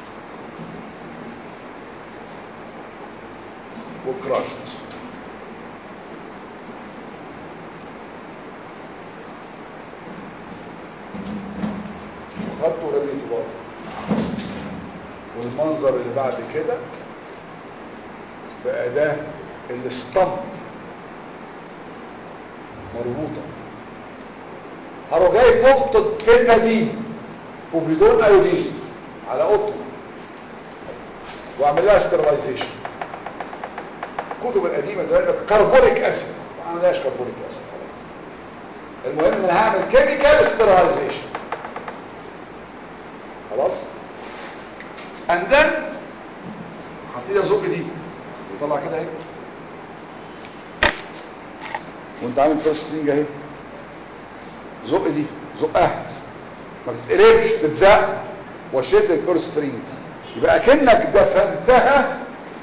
وكراشت وخدته ورميته بره والمنظر اللي بعد كده بقى ده الستامب مربوطه هروح جايب نقطه بيتادين وبدون ايودين على قطه واعمل لها ستيرلايزيشن الكتب القديمه زي لك كربونيك اسيد ما عملناش كربونيك اسيد خلاص المهم ان انا هعمل كيميكال ستيرلايزيشن خلاص and then هبتدي ازق دي وطلع كده اهي وانت عامل فيرست سترينج اهي زق دي زقها ما بتتقلبش تتزق وشد الكورسترينج يبقى كأنك دفنتها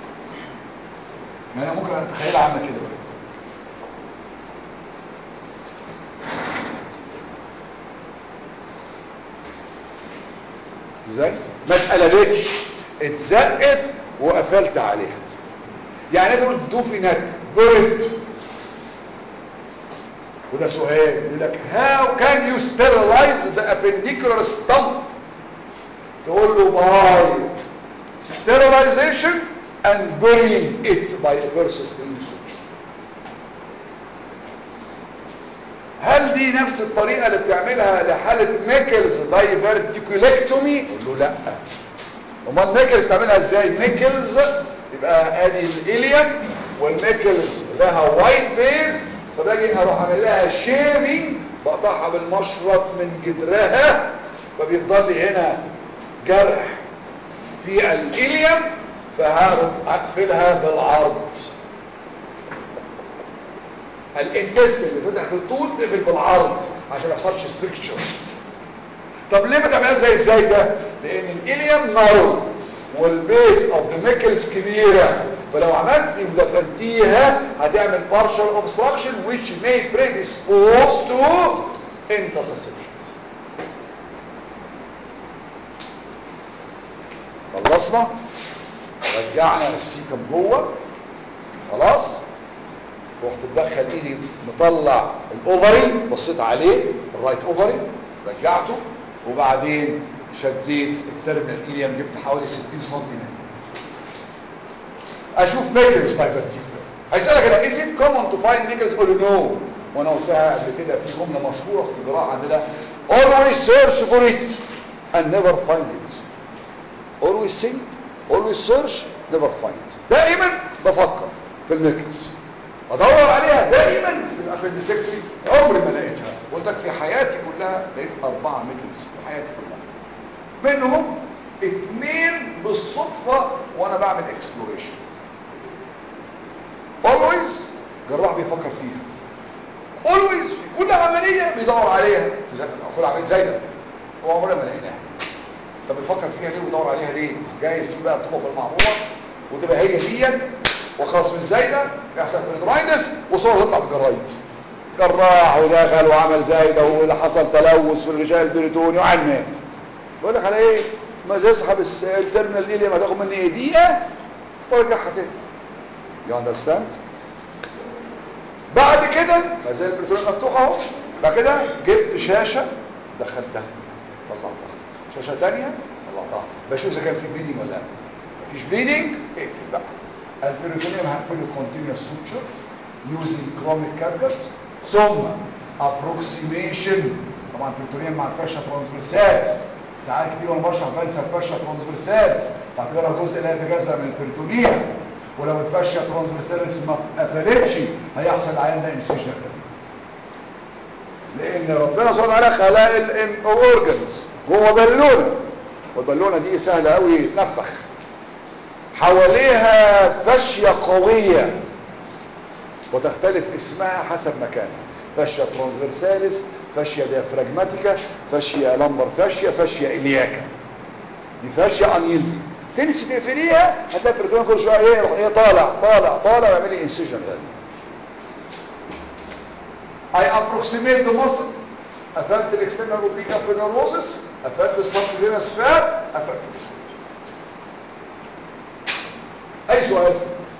يعني أنا ممكن اتخيلها عامله كده بقى ازاي ما اتقلبتش اتزقت وقفلت عليها يعني تقول دفنت برد وده سؤال يقول لك how can you sterilize the appendicular stump تقول له by sterilization and burying it by a persistent suture هل دي نفس الطريقة اللي بتعملها لحالة ميكلز دايفرتيكوليكتومي قول له لا امال ميكلز تعملها ازاي ميكلز يبقى ادي الاليم والميكلز لها وايت بيز فباجي اروح اعمل لها شيفنج بقطعها بالمشرط من جدرها فبيفضل لي هنا جرح في الاليم فهعرف اقفلها بالعرض الانتست اللي فتح بالطول تقفل بالعرض عشان ما يحصلش ستريكتشر طب ليه ما تعملهاش زي ازاي ده لان الاليم نارو والبيس اوف ذا ميكلز كبيره فلو عملت ودفنتيها هتعمل partial obstruction which may predispose to intussusception خلصنا رجعنا السيكم جوه خلاص رحت مدخل ايدي مطلع الاوفري بصيت عليه الرايت اوفري رجعته وبعدين شديت الترمينال ايليم جبت حوالي 60 سم منه اشوف ميكلز دايفرتيكولار هيسالك انا از ات كومن تو فايند ميكلز قول نو وانا قلتها قبل كده في جمله مشهوره في الجراحه عندنا always search for it and never find it always think always search never find دائما بفكر في الميكلز ادور عليها دائما في الابندسكتري عمري ما لقيتها قلت لك في حياتي كلها لقيت اربعه ميكلز في حياتي كلها منهم اثنين بالصدفه وانا بعمل اكسبلوريشن always جراح بيفكر فيها always في كل عمليه بيدور عليها في زي كل عمليه زي ده وعمرنا ما لقيناها طب بتفكر فيها ليه وبيدور عليها ليه جايز في بقى تبقى في المعموره وتبقى هي ديت وخلاص مش زايده يحصل بريدرايدس وصور تطلع في الجرايد جراح ودخل وعمل زايده واللي حصل تلوث في الرجال البريتوني وعن مات بقول لك على ايه ما يسحب الترمينال ايليا ما تاخد مني دقيقه وارجعها تاني يو اندرستاند بعد كده ما زال البريتوني مفتوح اهو بعد كده جبت شاشه دخلتها طلعتها شاشه ثانيه طلعتها بشوف اذا كان في بليدنج ولا لا مفيش بليدنج اقفل بقى البريتونيوم هنقفله كونتينوس سوتشر يوزنج كروميك كاتجت ثم ابروكسيميشن طبعا البريتونيوم مع الفرشه ترانسفيرسات ساعات كتير وانا بشرح بنسى الفرشه ترانسفيرسات بعتبرها جزء لا يتجزا من البريتونيوم ولو الفرشه ترانسفيرساليس ما قفلتش هيحصل العيان ده انسيشن لان ربنا سبحانه وتعالى خلق الاورجنز هو بالونه والبالونه دي سهله قوي نفخ حواليها فاشية قوية وتختلف اسمها حسب مكانها فاشية ترانسفيرساليس فاشية ديافراجماتيكا فاشية لمبر فاشية فاشية إلياكا دي فاشية انيلدي تنسي تقفليها هتلاقي البريتون كل شوية ايه يروح ايه طالع طالع طالع ويعمل لي انسيجن غالي I approximate the muscle قفلت الاكسترنال اوبليك ابينوروزس قفلت السبتيفينس فات قفلت الاسكيل اي سؤال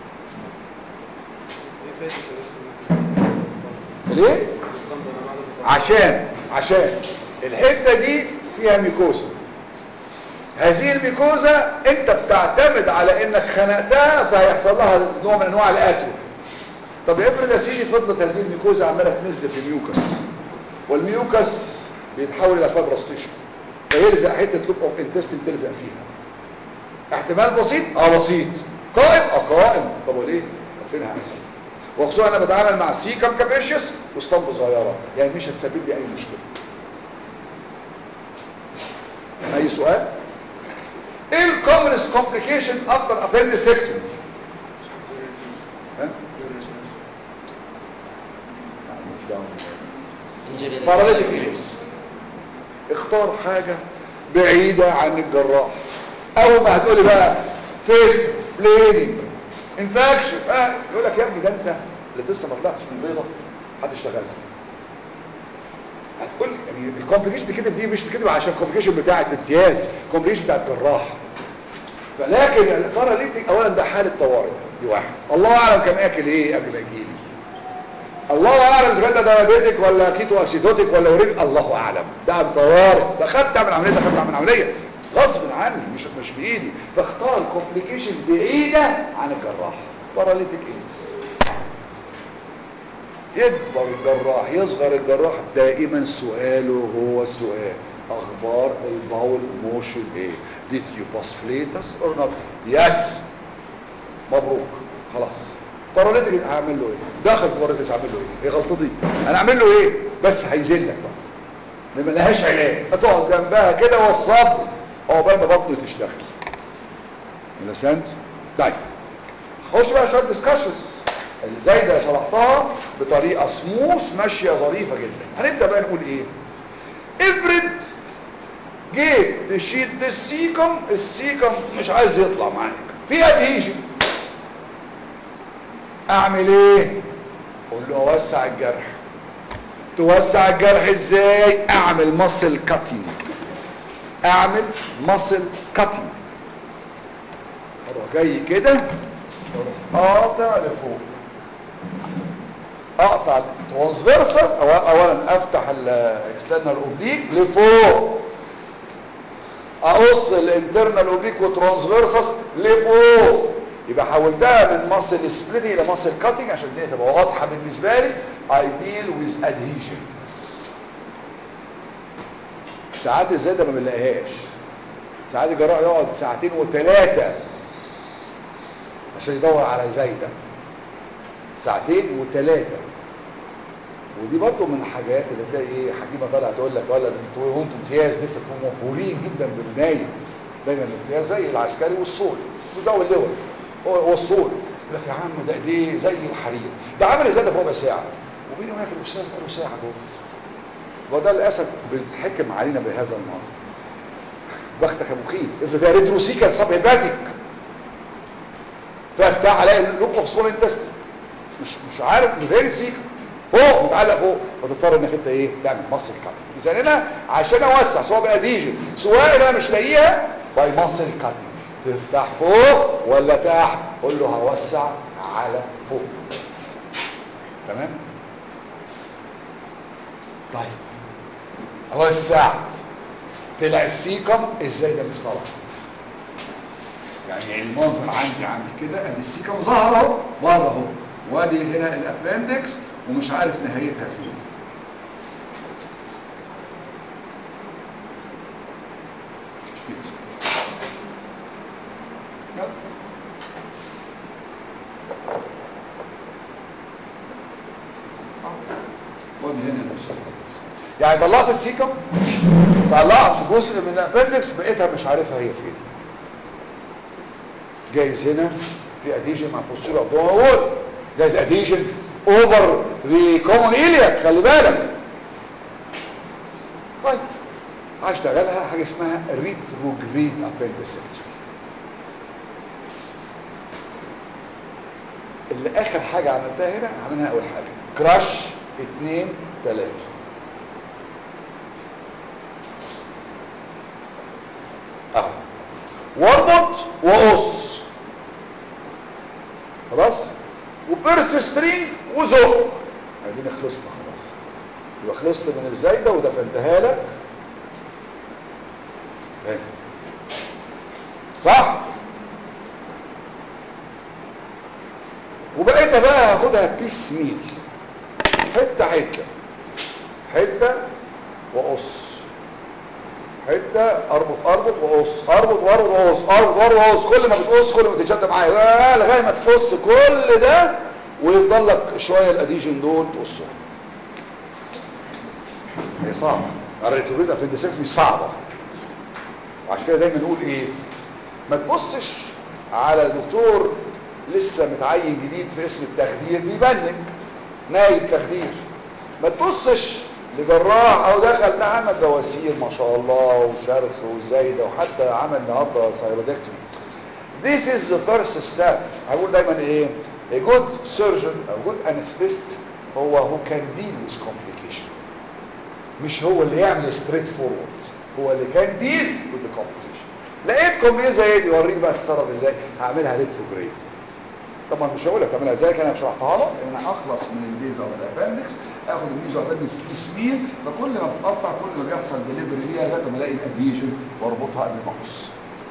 ليه عشان عشان الحته دي فيها ميكوزا هذه الميكوزا انت بتعتمد على انك خنقتها فهيحصل لها نوع من انواع الاتروفي طب افرض يا سيدي فضلت هذه الميكوزا عماله تنز في الميوكس والميوكس بيتحول الى فابروستيشن فيلزق حته لوب اوف انتستين تلزق فيها احتمال بسيط اه بسيط قائم اه قائم طب وليه فين احسن وخصوصا انا بتعامل مع سيكم كابيشيوس واسطمبه صغيره يعني مش هتسبب لي اي مشكله اي سؤال ايه الكومنس كومبليكيشن افتر ابندسكتومي ها باراليتيك إليس اختار حاجة بعيدة عن الجراح اول ما هتقولي بقى فيست بليدنج انفاكشن اه يقول لك يا ابني ده انت اللي لسه ما طلعتش من البيضه هتشتغلها هتقول يعني الكومبليكيشن تكتب دي مش تكتب عشان الكومبليكيشن بتاع الامتياز الكومبليكيشن بتاع الجراح فلكن الباراليتيك اولا ده حاله طوارئ دي واحد الله اعلم كان اكل ايه قبل ما يجي لي الله اعلم اذا كان ده دايابيتك ولا كيتو اسيدوتيك ولا اوريك الله اعلم ده طوارئ ده خدت اعمل عمليه ده خدت اعمل عمليه غصب عني مش مش بايدي فاختار كومبليكيشن بعيده عن الجراح باراليتيك ايدز يكبر الجراح يصغر الجراح دائما سؤاله هو السؤال اخبار الباول موشن ايه did you pass flatus or not yes مبروك خلاص باراليتيك هعمل له ايه داخل في باراليتيك هعمل له ايه ايه غلطتي انا اعمل له ايه بس هيذلك بقى ما لهاش علاج هتقعد جنبها كده والصبر عقبال ما بطنه تشتغل understand طيب خش بقى شويه ديسكشنز اللي زي ده شرحتها بطريقه سموث ماشيه ظريفه جدا هنبدا بقى نقول ايه افرض جيت تشيد السيكم السيكم مش عايز يطلع معاك في ادهيجن اعمل ايه قول له اوسع الجرح توسع الجرح ازاي اعمل ماسل كاتنج اعمل ماسل كاتنج اروح جاي كده اروح قاطع لفوق اقطع الترانسفيرسال اولا افتح الاكسترنال اوبليك لفوق اقص الانترنال اوبليك وترانسفيرسس لفوق يبقى حولتها من ماسل سبليتنج الى ماسل كاتنج عشان دي تبقى واضحه بالنسبه لي ايديل ويز ادهيجن ساعات الزايده ما بنلاقيهاش ساعات الجراح يقعد ساعتين وثلاثه عشان يدور على زايده ساعتين وثلاثه ودي برضه من الحاجات اللي تلاقي ايه حكيمه طالعه تقول لك ولا انتوا وانتوا امتياز لسه تكونوا مبهورين جدا بالنايم دايما الامتياز زي العسكري والصولي وده اللواء هو الصول يقول لك يا عم ده ايديه زي الحرير ده عامل ازاي ده في ربع ساعه وبيني وبينك الاستاذ بقاله ساعه جوه وده للاسف بيتحكم علينا بهذا المنظر بختك يا مخيط افرض ده ريتروسيكال سب هيباتيك فافتح الاقي لوب اوف سمول انتستين مش مش عارف غير سيكا فوق متعلق فوق فتضطر انك انت ايه تعمل مصل كاتنج اذا هنا عشان اوسع سواء بقى ديجن سواء انا مش لاقيها باي مصل كاتنج تفتح فوق ولا تحت قول له هوسع على فوق تمام طيب وسعت طلع السيكم ازاي ده مش طلع يعني المنظر عندي عامل كده ادي السيكم ظهر اهو بره اهو وادي هنا الابندكس ومش عارف نهايتها فين كده يلا. وادي هنا الابندكس يعني طلعت السيكم طلعت جزء من الابندكس بقيتها مش عارفها هي فين جايز هنا في اديشن مع بوستيريور ابدومينال وول جايز اديشن اوفر ذا كومون ايلياك خلي بالك طيب هشتغلها حاجه اسمها ريتروجريد ابندسكتومي اللي اخر حاجه عملتها هنا عملها اول حاجه كراش اتنين تلاته اهو واربط وقص خلاص وبرس سترينج وزق ادينا خلصنا خلاص يبقى خلصت من الزايده ودفنتها لك هنا صح وبقيت بقى هاخدها بيس ميل حته حته حته وقص حته اربط اربط وقص اربط واربط وقص اربط واربط وقص كل ما بتقص كل ما تتشد معايا لغايه ما تقص كل ده ويفضل لك شويه الاديجن دول تقصهم هي صعبه الريتوريد ابندسكتومي صعبه وعشان كده دايما نقول ايه ما تبصش على دكتور لسه متعين جديد في اسم التخدير بيبنك نايب تخدير ما تبصش لجراح او دخل ده عمل بواسير ما شاء الله وشرخ وزايده وحتى عمل النهارده سايرودكتومي This is the first step هقول دايما ايه a good surgeon a good anesthetist هو who can deal with complication مش هو اللي يعمل straight forward هو اللي كان deal with the complication لقيت كومبليزا دي وريك بقى تتصرف ازاي هعملها ريتروجريد طبعا مش هقول لك تعملها ازاي كان انا شرحتها لك ان انا اخلص من البيزا والابندكس اخد الميزو ابندكس بيس ميل فكل ما بتقطع كل ما بيحصل ديليفري ليها لغايه ما الاقي الاديشن واربطها قبل ما اقص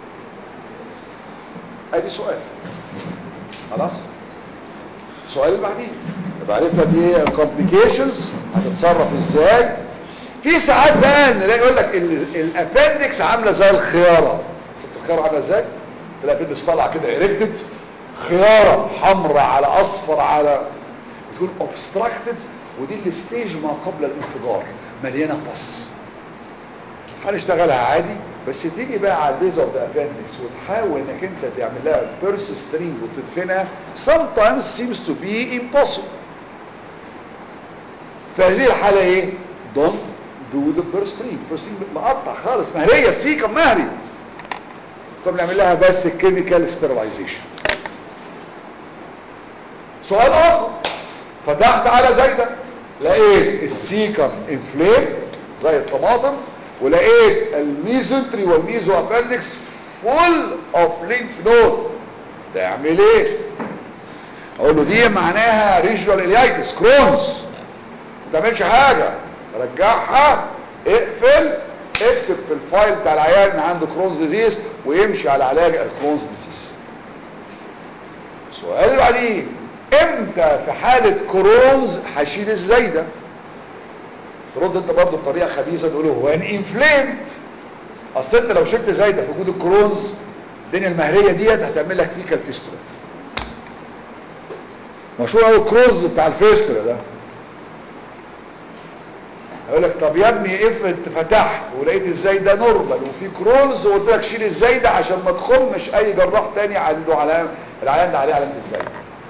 ادي سؤال خلاص السؤال اللي بعديه يبقى عرفنا دي ايه الكومبليكيشنز هتتصرف ازاي في ساعات بقى نلاقي يقول لك الابندكس عامله زي الخياره شفت الخياره عامله ازاي تلاقي الابندكس طالعه كده اريكتد خياره حمراء على اصفر على بتكون اوبستراكتد ودي الستيج ما قبل الانفجار مليانه بص هنشتغلها عادي بس تيجي بقى على البيز اوف ذا ابندكس وتحاول انك انت تعمل لها بيرس سترينج وتدفنها sometimes seems to be impossible في هذه الحاله ايه don't do the purse string purse string مقطع خالص مهريه السيكه مهري طب نعمل لها بس كيميكال ستيرلايزيشن سؤال اخر فتحت على زايده لقيت السيكم انفليم زي الطماطم ولقيت الميزنتري والميزو ابندكس فول اوف لينف نود تعمل ايه اقول له دي معناها ريجوال اليايتس كرونز ما تعملش حاجه رجعها اقفل اكتب في الفايل بتاع العيان ان عنده كرونز ديزيز ويمشي على علاج الكرونز ديزيز السؤال اللي بعديه امتى في حالة كرونز هشيل الزايدة ترد انت برضو بطريقة خبيثة تقوله هو ان انفليمت اصل انت لو شلت زايدة في وجود الكرونز الدنيا المهرية ديت هتعمل لك فيك الفيستولا مشهور قوي الكروز بتاع الفيستولا ده يقول لك طب يا ابني افرض فتحت ولقيت الزايده نورمال وفي كرونز وقلت لك شيل الزايده عشان ما تخمش اي جراح تاني عنده علامه العيان ده عليه علامه الزايده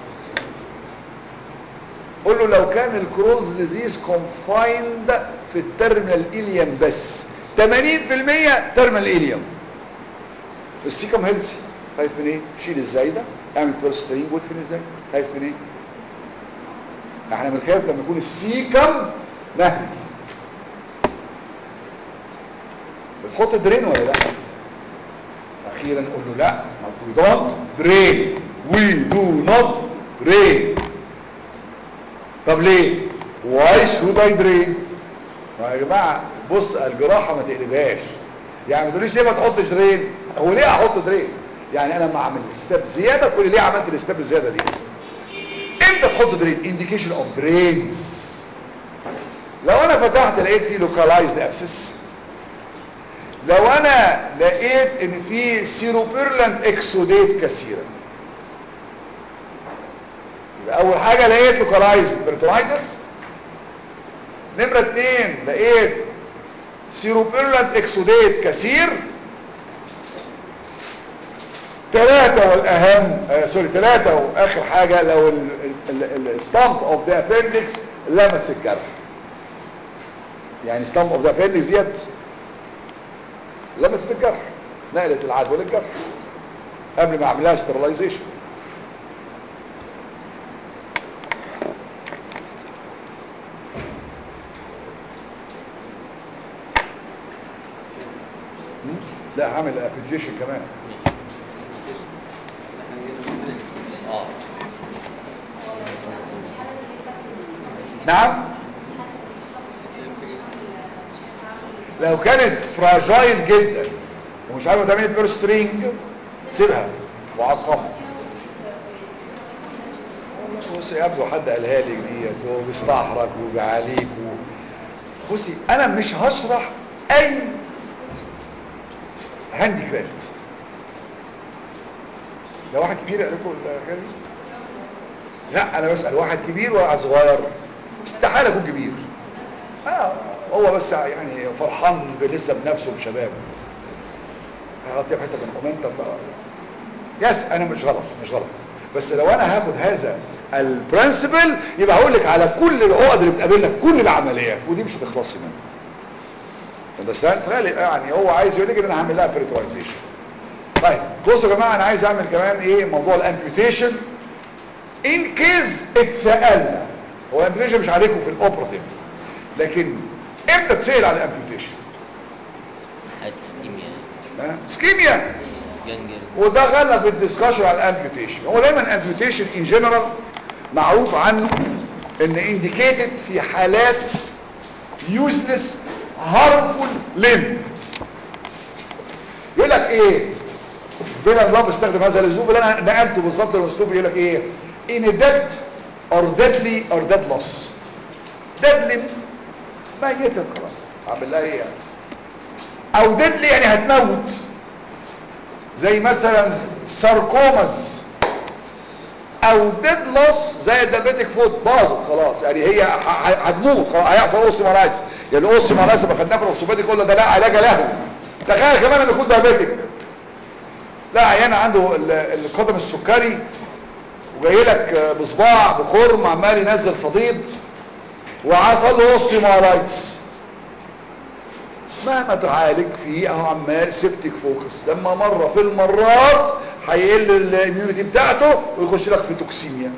قول له لو كان الكرونز ديزيز كونفايند في الترمينال إليوم بس 80% ترمينال إليوم السيكم هيلسي خايف من ايه شيل الزايده اعمل بيرسترينج وادفن الزايده خايف من ايه احنا بنخاف لما يكون السيكم مهدي بتحط درين ولا لا اخيرا نقول له لا we don't drain we do not drain طب ليه why should I drain ما يا جماعه بص الجراحه ما تقلبهاش يعني ما تقوليش ليه ما تحطش درين هو ليه احط درين يعني انا ما اعمل ستيب زياده تقول لي ليه عملت الستيب الزياده دي امتى تحط درين انديكيشن اوف درينز لو انا فتحت لقيت فيه لوكالايزد ابسس لو انا لقيت ان في سيروبيرلاند اكسوديت كثيرا يبقى اول حاجه لقيت لوكالايزد بيرتونايتس نمره اتنين لقيت سيروبيرلاند اكسوديت كثير ثلاثة والأهم آه سوري ثلاثة وآخر حاجة لو الستامب اوف ذا appendix لمس الجرح يعني ستامب اوف ذا appendix ديت لمست الجرح نقلت العدوى للجرح قبل ما اعملها سترلايزيشن لا هعمل ابليكيشن كمان اه نعم لو كانت فراجايل جدا ومش عارفه تعملي بيرسترينج سيبها وعقمها بصي يبدو حد قالها لي ديت وبيستحرك وبيعاليك و... بصي انا مش هشرح اي هاندي كرافت ده واحد كبير قال لكم الحكايه دي لا انا بسال واحد كبير وواحد صغير استحاله يكون كبير آه هو بس يعني فرحان لسه بنفسه بشبابه هغطيه بحته من قمامته بقى يس انا مش غلط مش غلط بس لو انا هاخد هذا البرنسبل يبقى هقول لك على كل العقد اللي بتقابلنا في كل العمليات ودي مش هتخلصي منها بس فغالي يعني هو عايز يقول لك ان انا هعمل لها بريتورايزيشن طيب بصوا يا جماعه انا عايز اعمل كمان ايه موضوع الامبيوتيشن ان كيز اتسالنا هو الامبيوتيشن مش عليكم في الاوبراتيف لكن امتى تسال على الامبيوتيشن هتسكيميا ها سكيميا جنجل وده غلب الدسكشن على الامبيوتيشن هو دايما الامبيوتيشن ان جنرال معروف عنه ان انديكيتد في حالات يوزلس هارمفول ليمب يقول لك ايه فيلا بلاب استخدم هذا الاسلوب اللي انا نقلته بالظبط الاسلوب يقول لك ايه in a dead or deadly or dead loss deadly ميتة خلاص عامل لها ايه يعني او deadly يعني هتموت زي مثلا ساركوماز او ديد لوس زي الدباتيك فوت باظت خلاص يعني هي ه- ه- هتموت خلاص هيحصل اوستيومالايتس يعني الاوستيومالايتس لما خدناه في الاوستيوباتيك قلنا ده لا علاج له تخيل كمان ان يكون دايابيتك لا عيان عنده ال- القدم السكري وجاي لك بصباع بخرم عمال ينزل صديد وحصل له اوستيومالايتس مهما تعالج فيه اهو عمال سيبتك فوكس لما مره في المرات هيقل الاميونيتي بتاعته ويخش لك في توكسيميا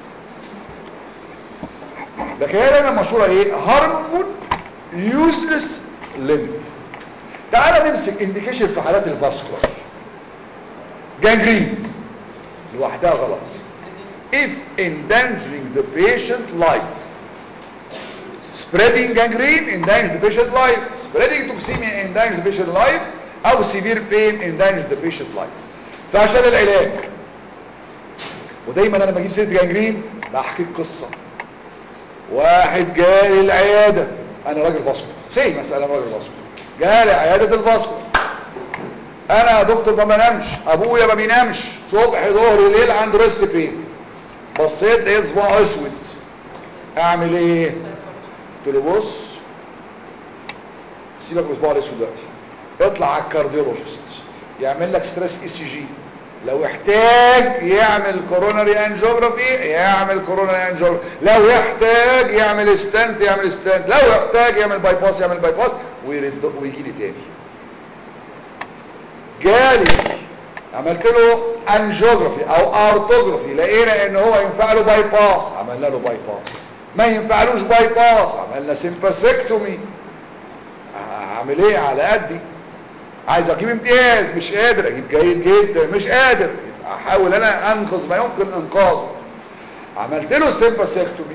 لكن هي دايما مشهوره ايه هارمفول يوزلس ليمب تعال نمسك انديكيشن في حالات الفاسكولار جانجرين لوحدها غلط if endangering the patient life spreading gangrene endangers the patient life spreading toxemia endangers the patient life او severe pain endangers the patient life فعشان العلاج ودايما انا بجيب سيره جانجرين بحكي قصه واحد جالي العياده انا راجل فاسكو سي مثلا أنا راجل فاسكو جالي عياده الفاسكو انا يا دكتور ما بنامش ابويا ما بينامش صبح ظهر ليل عنده ريست بين بصيت لقيت صباعه اسود اعمل ايه قلت له بص سيبك من الصباع الاسود دلوقتي اطلع على الكارديولوجيست يعمل لك ستريس اي سي جي لو احتاج يعمل كوروناري انجيوجرافي يعمل كوروناري انجيوجرافي لو يحتاج يعمل ستنت يعمل ستنت لو يحتاج يعمل باي باس يعمل باي باس ويرد ويجي لي تاني جالي عملت له انجيوجرافي او ارتوجرافي لقينا ان هو ينفع له باي باس عملنا له باي باس ما ينفعلوش باي باس عملنا سيمباسكتومي اعمل ايه على قدي عايز اجيب امتياز مش قادر اجيب جيد جدا مش قادر احاول انا انقذ ما يمكن انقاذه عملت له السيمباسكتومي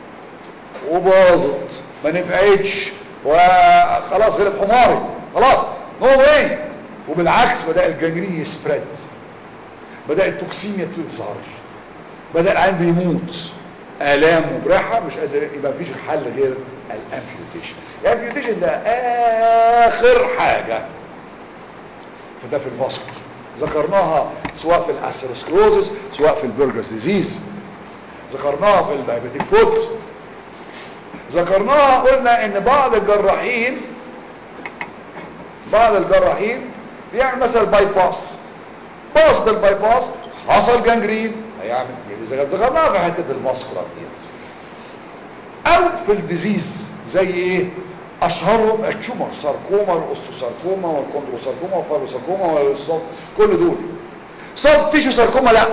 وباظت ما نفعتش وخلاص غلب حماري خلاص نو واي وبالعكس بدا الجنجرين يسبريد بدا التوكسيميا تظهر بدا العين بيموت الام مبرحه مش قادر يبقى مفيش حل غير الامبيوتيشن الامبيوتيشن ده اخر حاجه فده في الفاسكولار ذكرناها سواء في الاسيروسكلوزس سواء في البرجرز ديزيز ذكرناها في الدايابيتيك فوت ذكرناها قلنا ان بعض الجراحين بعض الجراحين بيعمل مثلا باي باس باص ده الباي باس حصل جانجرين هيعمل يعني ذكرناها في حته الفاسكولار ديت او في الديزيز زي ايه اشهرهم التيومر ساركوما والاوستوساركوما والكوندروساركوما والفايبروساركوما والصوت كل دول سوفت تيشو ساركوما لا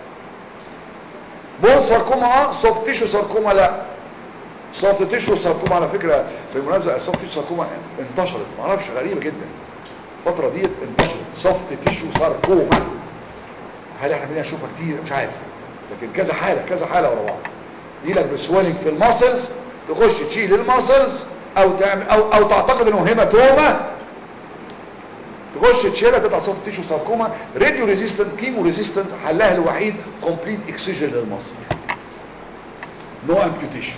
بون ساركوما اه سوفت تيشو ساركوما لا سوفت تيشو ساركوما على فكره بالمناسبه السوفت تيشو ساركوما انتشرت ما اعرفش غريبه جدا الفتره ديت انتشرت سوفت تيشو ساركوما هل احنا بدنا نشوفها كتير مش عارف لكن كذا حاله كذا حاله ورا بعض يجيلك بسويلنج في الماسلز تخش تشيل الماسلز او تعمل او او تعتقد انه هيماتوما تخش تشيلها تطلع سوفت تيشو ساركوما راديو ريزيستنت كيمو ريزيستنت حلها الوحيد كومبليت اكسجين للمصل نو امبيوتيشن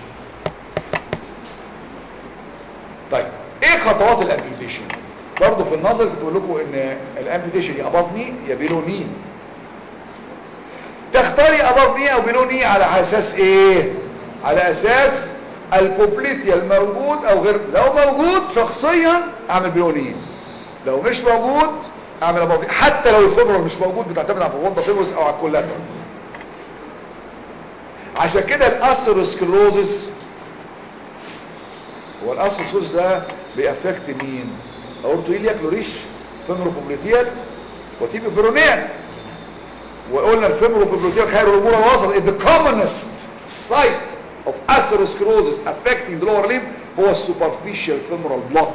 طيب ايه خطوات الامبيوتيشن برضه في النظر كنت بقول لكم ان الامبيوتيشن يا اباف ني يا بيلو ني تختاري اباف ني او بيلو ني على اساس ايه على اساس البوبليتيا الموجود او غير لو موجود شخصيا اعمل بيلو ني لو مش موجود اعمل اباف ني حتى لو الفيبرال مش موجود بتعتمد على الفوضى فيبرز او على الكولاترز عشان كده الاثيروسكلوزس هو الاثيروسكلوزس ده بيأفكت مين اورتويليا كلوريش فيمروبوبليتيال وتيبي برونيان وقلنا الفيمروبوبليتيال خير الامور الوسط the commonest site of atherosclerosis affecting the lower limb هو السوبرفيشال فيمورال بلوك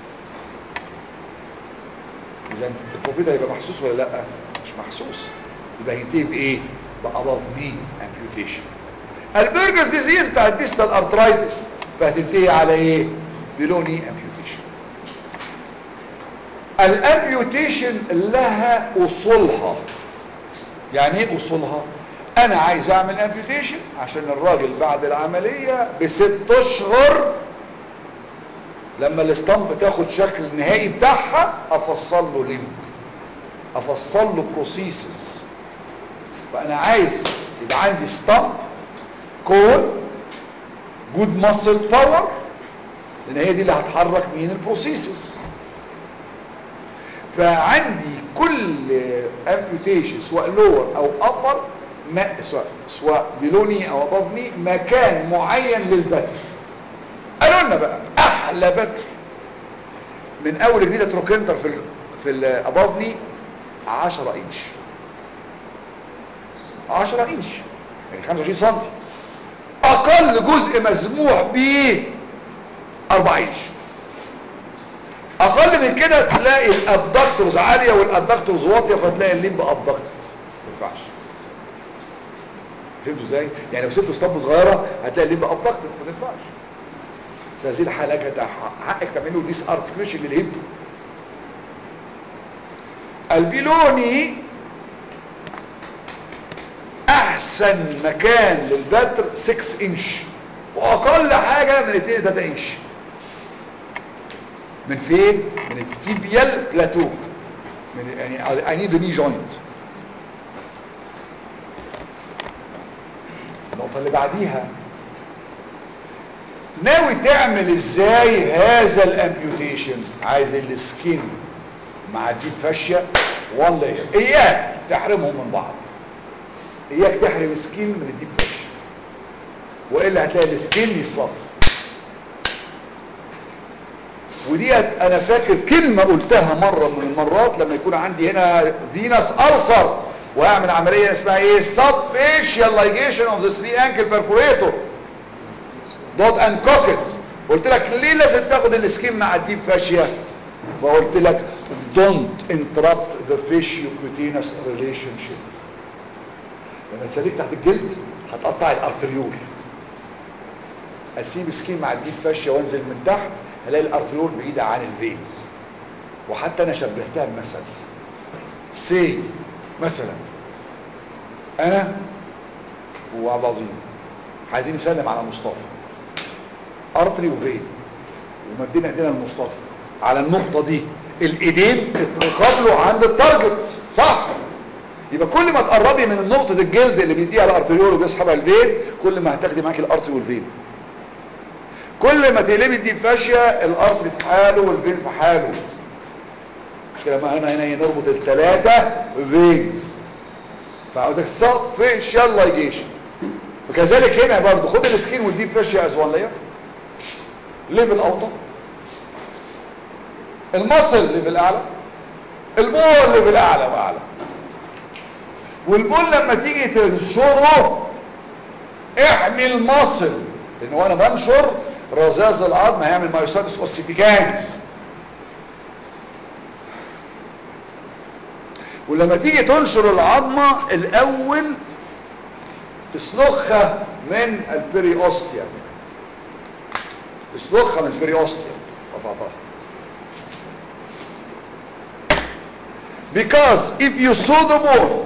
اذا البروبيتا هيبقى محسوس ولا لا مش محسوس يبقى هينتهي بايه باباف ني امبيوتيشن البرجرز ديزيز بتاع الديستال ارترايتس فهتنتهي على ايه بلوني امبيوتيشن الامبيوتيشن لها اصولها يعني ايه اصولها انا عايز اعمل امبيوتيشن عشان الراجل بعد العملية بست اشهر لما الاستامب تاخد شكل النهائي بتاعها افصل له لينك افصل له بروسيسز فانا عايز يبقى عندي ستامب كون جود ماسل باور لان هي دي اللي هتحرك مين البروسيسز فعندي كل امبيوتيشن سواء لور او ابر ما سواء سواء بلوني او ابافني مكان معين للبتر قالوا لنا بقى احلى بتر من اول جديده تروكنتر في ال في الابافني 10 انش 10 انش يعني 25 سم اقل جزء مسموح به 4 انش اقل من كده تلاقي الابدكتورز عاليه والابدكتورز واطيه فتلاقي الليمب ابدكتد ما ينفعش فهمتوا ازاي يعني لو سبت اسطمبه صغيره هتلاقي الليمب ابدكتد ما ينفعش هذه الحاله كده حقك تعمله ديس ارتكيوليشن للهيب البيلوني احسن مكان للبتر 6 انش واقل حاجه من 2 3 انش من فين من التيبيال بلاتو من يعني I need a knee joint النقطة اللي بعديها ناوي تعمل ازاي هذا الامبيوتيشن عايز السكين مع الديب فاشيا وان لاير اياك تحرمهم من بعض اياك تحرم سكين من الديب فاشيا والا هتلاقي السكين يصلف وديت انا فاكر كلمة قلتها مرة من المرات لما يكون عندي هنا فينس ألسر وهعمل عملية اسمها ايه subfacial ligation of the three ankle perforator دوت and cocket قلت لك ليه لازم تاخد السكين مع الديب فاشيا فقلت لك don't interrupt the fasciocutaneous relationship لما تسليك تحت الجلد هتقطع الارتريول اسيب سكين مع الديب فاشيا وانزل من تحت هلاقي الارتريول بعيدة عن الفينز وحتى انا شبهتها بمثل سي مثلا انا وعبد العظيم عايزين نسلم على مصطفى ارتري وفين ومدينا ايدينا لمصطفى على النقطة دي الايدين اتقابلوا عند التارجت صح يبقى كل ما تقربي من نقطة الجلد اللي بيديها الارتريول وبيسحبها الفين كل ما هتاخدي معاكي الارتري والفين كل ما تقلبي الديب فاشيا الارتري في حاله والفين في حاله مش كده ما هنا هنا نربط الثلاثة فينز فعاوزك صب فيشال لايجيشن وكذلك هنا برضو خد السكين والديب فاشيا از وان لاير ليفل اوطى المصل ليفل اعلى البول ليفل اعلى واعلى والبول لما تيجي تنشره احمي المصل لان وانا بنشر رذاذ العظم هيعمل مايوسادس اوسيفيكانس ولما تيجي تنشر العظمة الاول تسلخها من البريوستيا تسلخها من البريوستيا قطعتها because if you saw the bone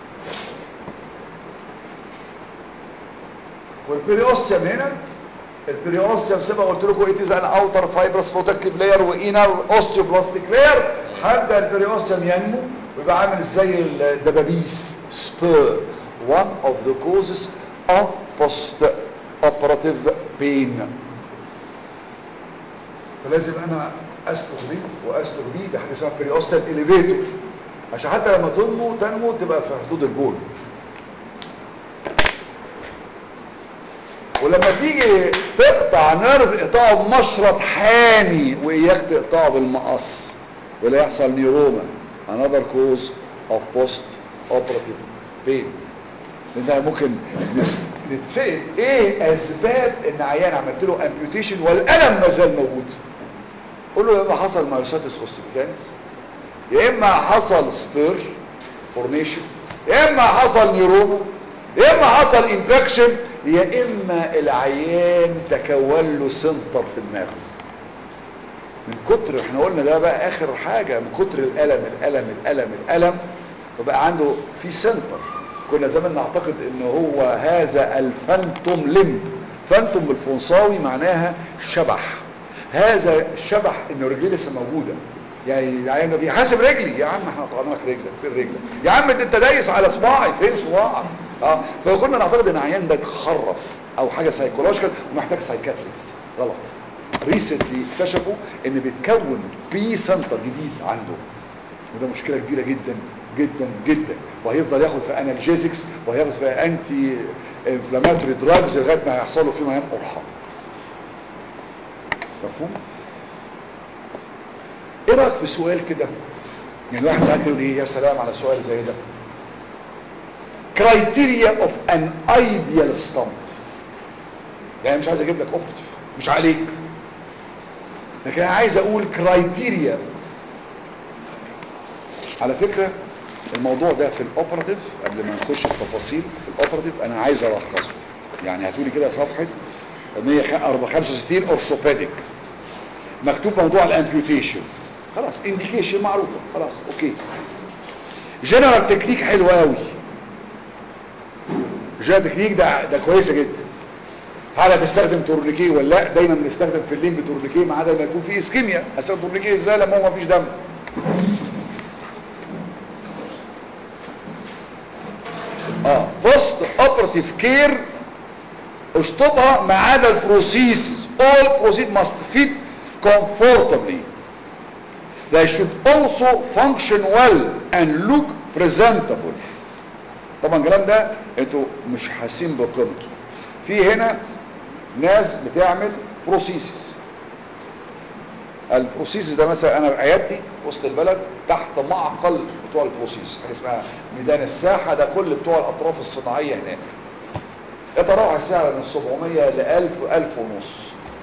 والبريوستيوم هنا البريوستيوم سبق قلت لكم it is an outer fibrous protective layer وinner osteoblastic layer حتى البريوستيوم ينمو ويبقى عامل زي الدبابيس spur one of the causes of post-operative pain فلازم انا اسلخ دي واسلخ دي بحاجه اسمها بريوستيوم اليفيتور عشان حتى لما تنمو تنمو تبقى في حدود البول ولما تيجي تقطع نرف اقطعه بمشرط حامي واياك تقطعه بالمقص ولا يحصل نيروما another cause of post operative pain لان ممكن نس- نتسأل ايه اسباب ان عيان عملت له امبيوتيشن والالم ما زال موجود قول له يا اما حصل مايوساتس اوسيفيكانس يا اما حصل سبير فورميشن يا اما حصل نيروما يا اما حصل انفكشن يا اما العيان تكون له سنتر في دماغه من كتر احنا قلنا ده بقى اخر حاجة من كتر الالم الالم الالم الالم فبقى عنده في سنتر كنا زمان نعتقد ان هو هذا الفانتوم لمب فانتوم بالفرنساوي معناها شبح هذا الشبح ان رجليه لسه موجوده يعني العيان ده بيحاسب رجلي يا عم احنا قطعنا لك رجلك فين رجلك يا عم ده انت دايس على صباعي فين صباعك اه فكنا نعتقد ان العيان ده اتخرف او حاجه سايكولوجيكال ومحتاج سايكاتريست غلط ريسنتلي اكتشفوا ان بيتكون بي سنتر جديد عنده وده مشكله كبيره جدا جدا جدا وهيفضل ياخد في انالجيزكس وهياخد في انتي انفلاماتوري دراجز لغايه ما يحصل له فيما ينام قرحه مفهوم ايه رايك في سؤال كده يعني الواحد ساعات يقول ايه يا سلام على سؤال زي ده criteria of an ideal stump يعني مش عايز اجيب لك اوبتيف مش عليك لكن انا عايز اقول كرايتيريا على فكرة الموضوع ده في الاوبراتيف قبل ما نخش في تفاصيل في الاوبراتيف انا عايز الخصه يعني هاتولي كده صفحة 165 اورثوبيديك مكتوب موضوع الامبيوتيشن خلاص انديكيشن معروفة خلاص اوكي جنرال تكنيك حلو قوي جنرال تكنيك ده ده كويسه جدا هل هتستخدم تورنيكيه ولا لا دايما بنستخدم في الليمب تورنيكيه ما عدا لما يكون في اسكيميا هستخدم تورنيكيه ازاي لما هو ما فيش دم اه بوست اوبراتيف كير اشطبها ما عدا البروسيسز all procedures must fit comfortably they should also function well and look presentable طبعا الكلام ده انتوا مش حاسين بقيمته في هنا ناس بتعمل بروسيسز البروسيسز ده مثلا انا عيادتي وسط البلد تحت معقل بتوع البروسيس حاجه اسمها ميدان الساحه ده كل بتوع الاطراف الصناعيه هناك يتراوح السعر من 700 ل 1000 1000 ونص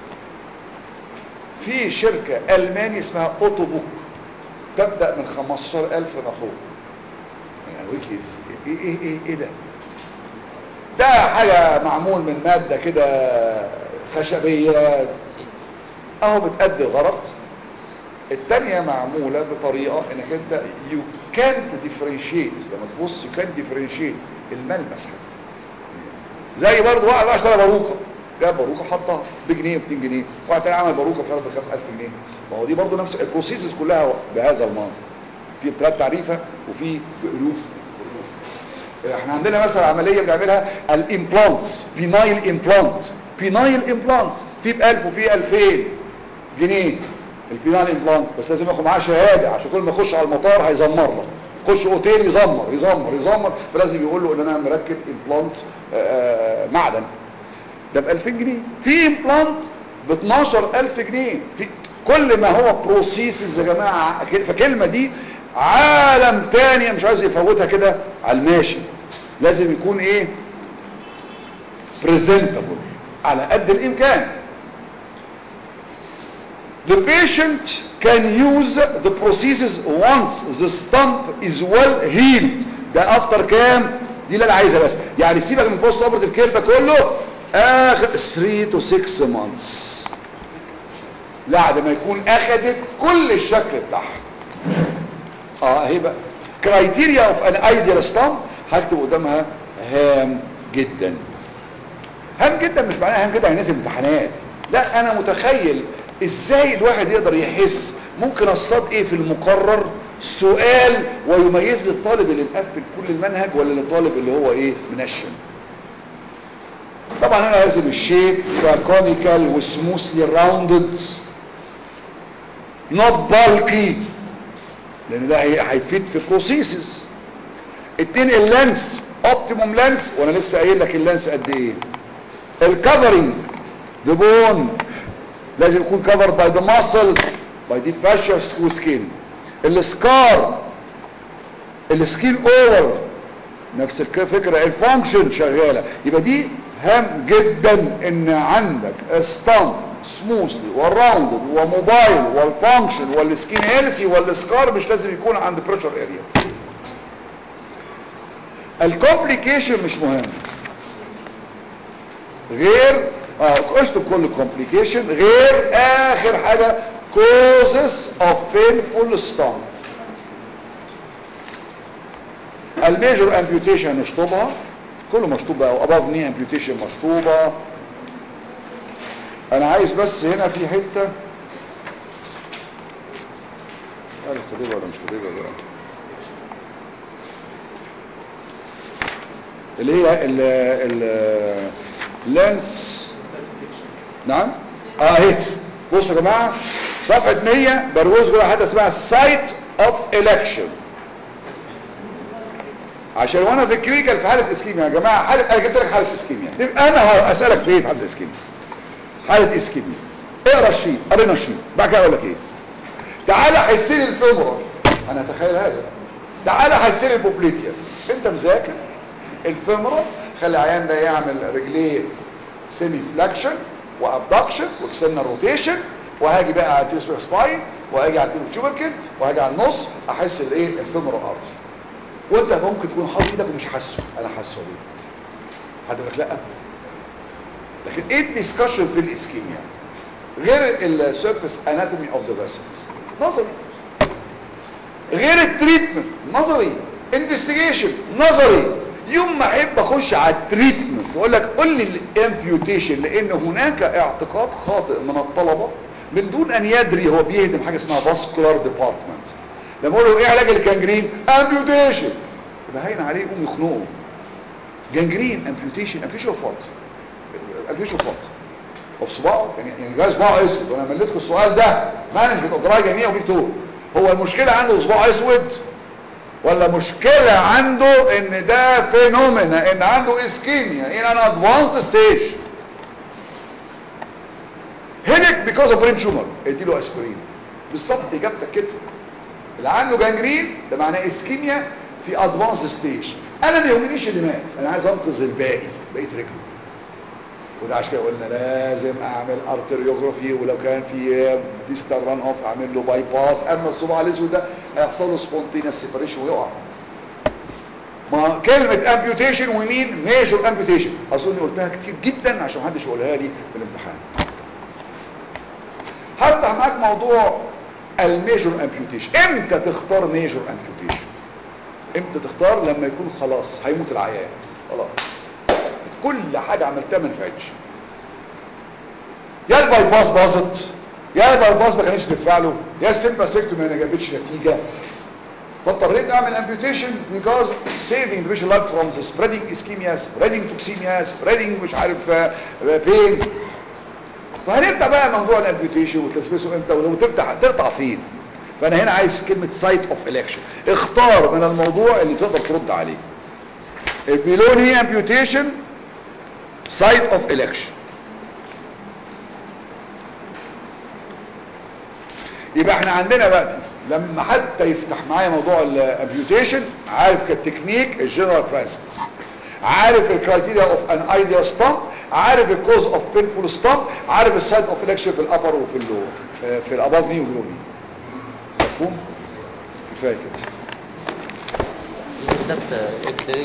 في شركه الماني اسمها اوتوبوك تبدا من 15000 ما فوق يعني ويكيز ايه ايه ايه ايه ده ده حاجة معمول من مادة كده خشبية اهو بتأدي الغرض التانية معمولة بطريقة انك انت you can't differentiate لما تبص you can't differentiate الملمس حتى زي برضه واحد بقى اشترى باروكة جاب باروكة حطها بجنيه و200 جنيه واحد تاني عمل باروكة في بكام 1000 جنيه ما هو دي برضه نفس البروسيسز كلها بهذا المنظر في ثلاث تعريفة وفي بألوف ألوف احنا عندنا مثلا عملية بنعملها الامبلانتس بينايل امبلانت بينايل امبلانت في ب 1000 وفي 2000 جنيه البينايل امبلانت بس لازم ياخد معاه شهادة عشان كل ما يخش على المطار هيزمر لك خش اوتيل يزمر يزمر يزمر فلازم يقول له ان انا مركب امبلانت معدن ده ب 2000 جنيه في امبلانت ب 12000 جنيه في كل ما هو بروسيسز يا جماعه فكلمه دي عالم تاني مش عايز يفوتها كده على الماشي لازم يكون ايه presentable على قد الامكان the patient can use the processes once the stump is well healed ده افتر كام دي اللي انا عايزها بس يعني سيبك من بوست اوبرتيف كير ده كله اخر 3 to 6 months بعد ما يكون اخدت كل الشكل بتاعها اه اهي بقى كرايتيريا اوف ان ايديال ستامب هكتب قدامها هام جدا هام جدا مش معناها هام جدا هينزل امتحانات لا انا متخيل ازاي الواحد يقدر يحس ممكن اصطاد ايه في المقرر سؤال ويميز لي الطالب اللي مقفل كل المنهج ولا للطالب اللي هو ايه منشن طبعا انا لازم الشيب يبقى كونيكال وسموثلي راوندد نوت بالكي لان ده هيفيد في بروسيسز اتنين اللانس اوبتيموم لانس وانا لسه قايل لك اللانس قد ايه الكفرنج the bone لازم يكون covered by the muscles by the fascia skin السكار السكين اوفر نفس الفكرة الفانكشن شغالة يبقى دي هام جدا ان عندك ستامب سموثلي والراوندد وموبايل والفانكشن والسكين هيلسي والسكار مش لازم يكون عند بريشر اريا الكومبليكيشن مش مهم غير اه اشطب كل كومبليكيشن غير اخر حاجة causes of painful stomach الميجور امبيوتيشن نشطبها كله مشطوب بقى واباف ني امبيوتيشن مشطوبة انا عايز بس هنا في حتة قال كاتبها ولا مش كاتبها بقى اللي هي ال ال لينس نعم اه اهي بصوا يا جماعه صفحه 100 برجوز جوه حاجه اسمها سايت اوف الكشن عشان وانا في الكلينيكال في حاله اسكيميا يا جماعه حاله انا جبت لك حاله اسكيميا يبقى انا هسالك في ايه في حاله اسكيميا حاله اسكيميا اقرا الشيت قرينا الشيت بعد كده اقول لك ايه تعالى حس لي الفيمورال انا اتخيل هذا تعالى حس لي البوبليتيا انت مذاكر الفيمورال خلي العيان ده يعمل رجليه سيمي فلاكشن وابدكشن واكسلنا روتيشن وهاجي بقى على التيسبر سباين وهاجي على التيوبركل وهاجي على النص احس الايه الفيمورال ارتري وانت ممكن تكون حاطط ايدك ومش حاسه انا حاسه ليه حد يقول لك لا لكن ايه الديسكشن في الاسكيميا غير السيرفيس اناتومي اوف ذا فيسلز نظري غير التريتمنت نظري انفستيجيشن نظري يوم ما احب اخش على التريتمنت واقول لك قول لي الامبيوتيشن لان هناك اعتقاد خاطئ من الطلبه من دون ان يدري هو بيهدم حاجه اسمها فاسكولار ديبارتمنت لما اقول له ايه علاج الكانجرين امبيوتيشن يبقى هين عليه يقوم يخنقه جانجرين امبيوتيشن امبيوتيشن اوف وات امبيوتيشن اوف وات اوف صباعه يعني يعني جاي صباعه اسود وانا مليتكم السؤال ده مانجمنت اوف دراي جميع وبيك تو هو المشكله عنده صباع اسود ولا مشكلة عنده ان ده فينومينا ان عنده اسكيميا ان ان ادفانس ستيج هيلك بيكوز اوف برين تيومر اديله اسبرين بالظبط اجابتك كده اللي عنده جانجرين ده معناه اسكيميا في ادفانس ستيج انا ما يهمنيش اللي مات انا عايز انقذ الباقي بقيه رجله وده عشان كده قلنا لازم اعمل ارتريوجرافي ولو كان في ديستال ران اوف اعمل له باي باس اما الصباع الاسود ده هيحصل له سبونتينيوس سيبريشن ويقع ما كلمة امبيوتيشن ومين ميجور امبيوتيشن اظن قلتها كتير جدا عشان محدش يقولها لي في الامتحان هفتح معاك موضوع الميجور امبيوتيشن امتى تختار ميجور امبيوتيشن امتى تختار لما يكون خلاص هيموت العيان خلاص كل حاجة عملتها ما نفعتش يا الباي باس باظت يا الباي باس ما كانتش تنفع له يا السيمباسيكتومي ما جابتش نتيجة فاضطريت اعمل امبيوتيشن because saving the patient life from the spreading ischemia spreading toxemia spreading مش عارف بين فهنبدا بقى موضوع الامبيوتيشن وتلسبسه امتى ولو تفتح تقطع فين فانا هنا عايز كلمه سايت اوف الكشن اختار من الموضوع اللي تقدر ترد عليه البيلوني امبيوتيشن سايت اوف الكشن يبقى احنا عندنا بقى لما حتى يفتح معايا موضوع الامبيوتيشن عارف كالتكنيك الجنرال برنسبلز عارف الكرايتيريا اوف ان ايديال ستامب عارف الكوز اوف بينفول ستامب عارف السايد اوف الكشن في الابر وفي اللور في الاباف ني واللور ني مفهوم كفايه كده بالظبط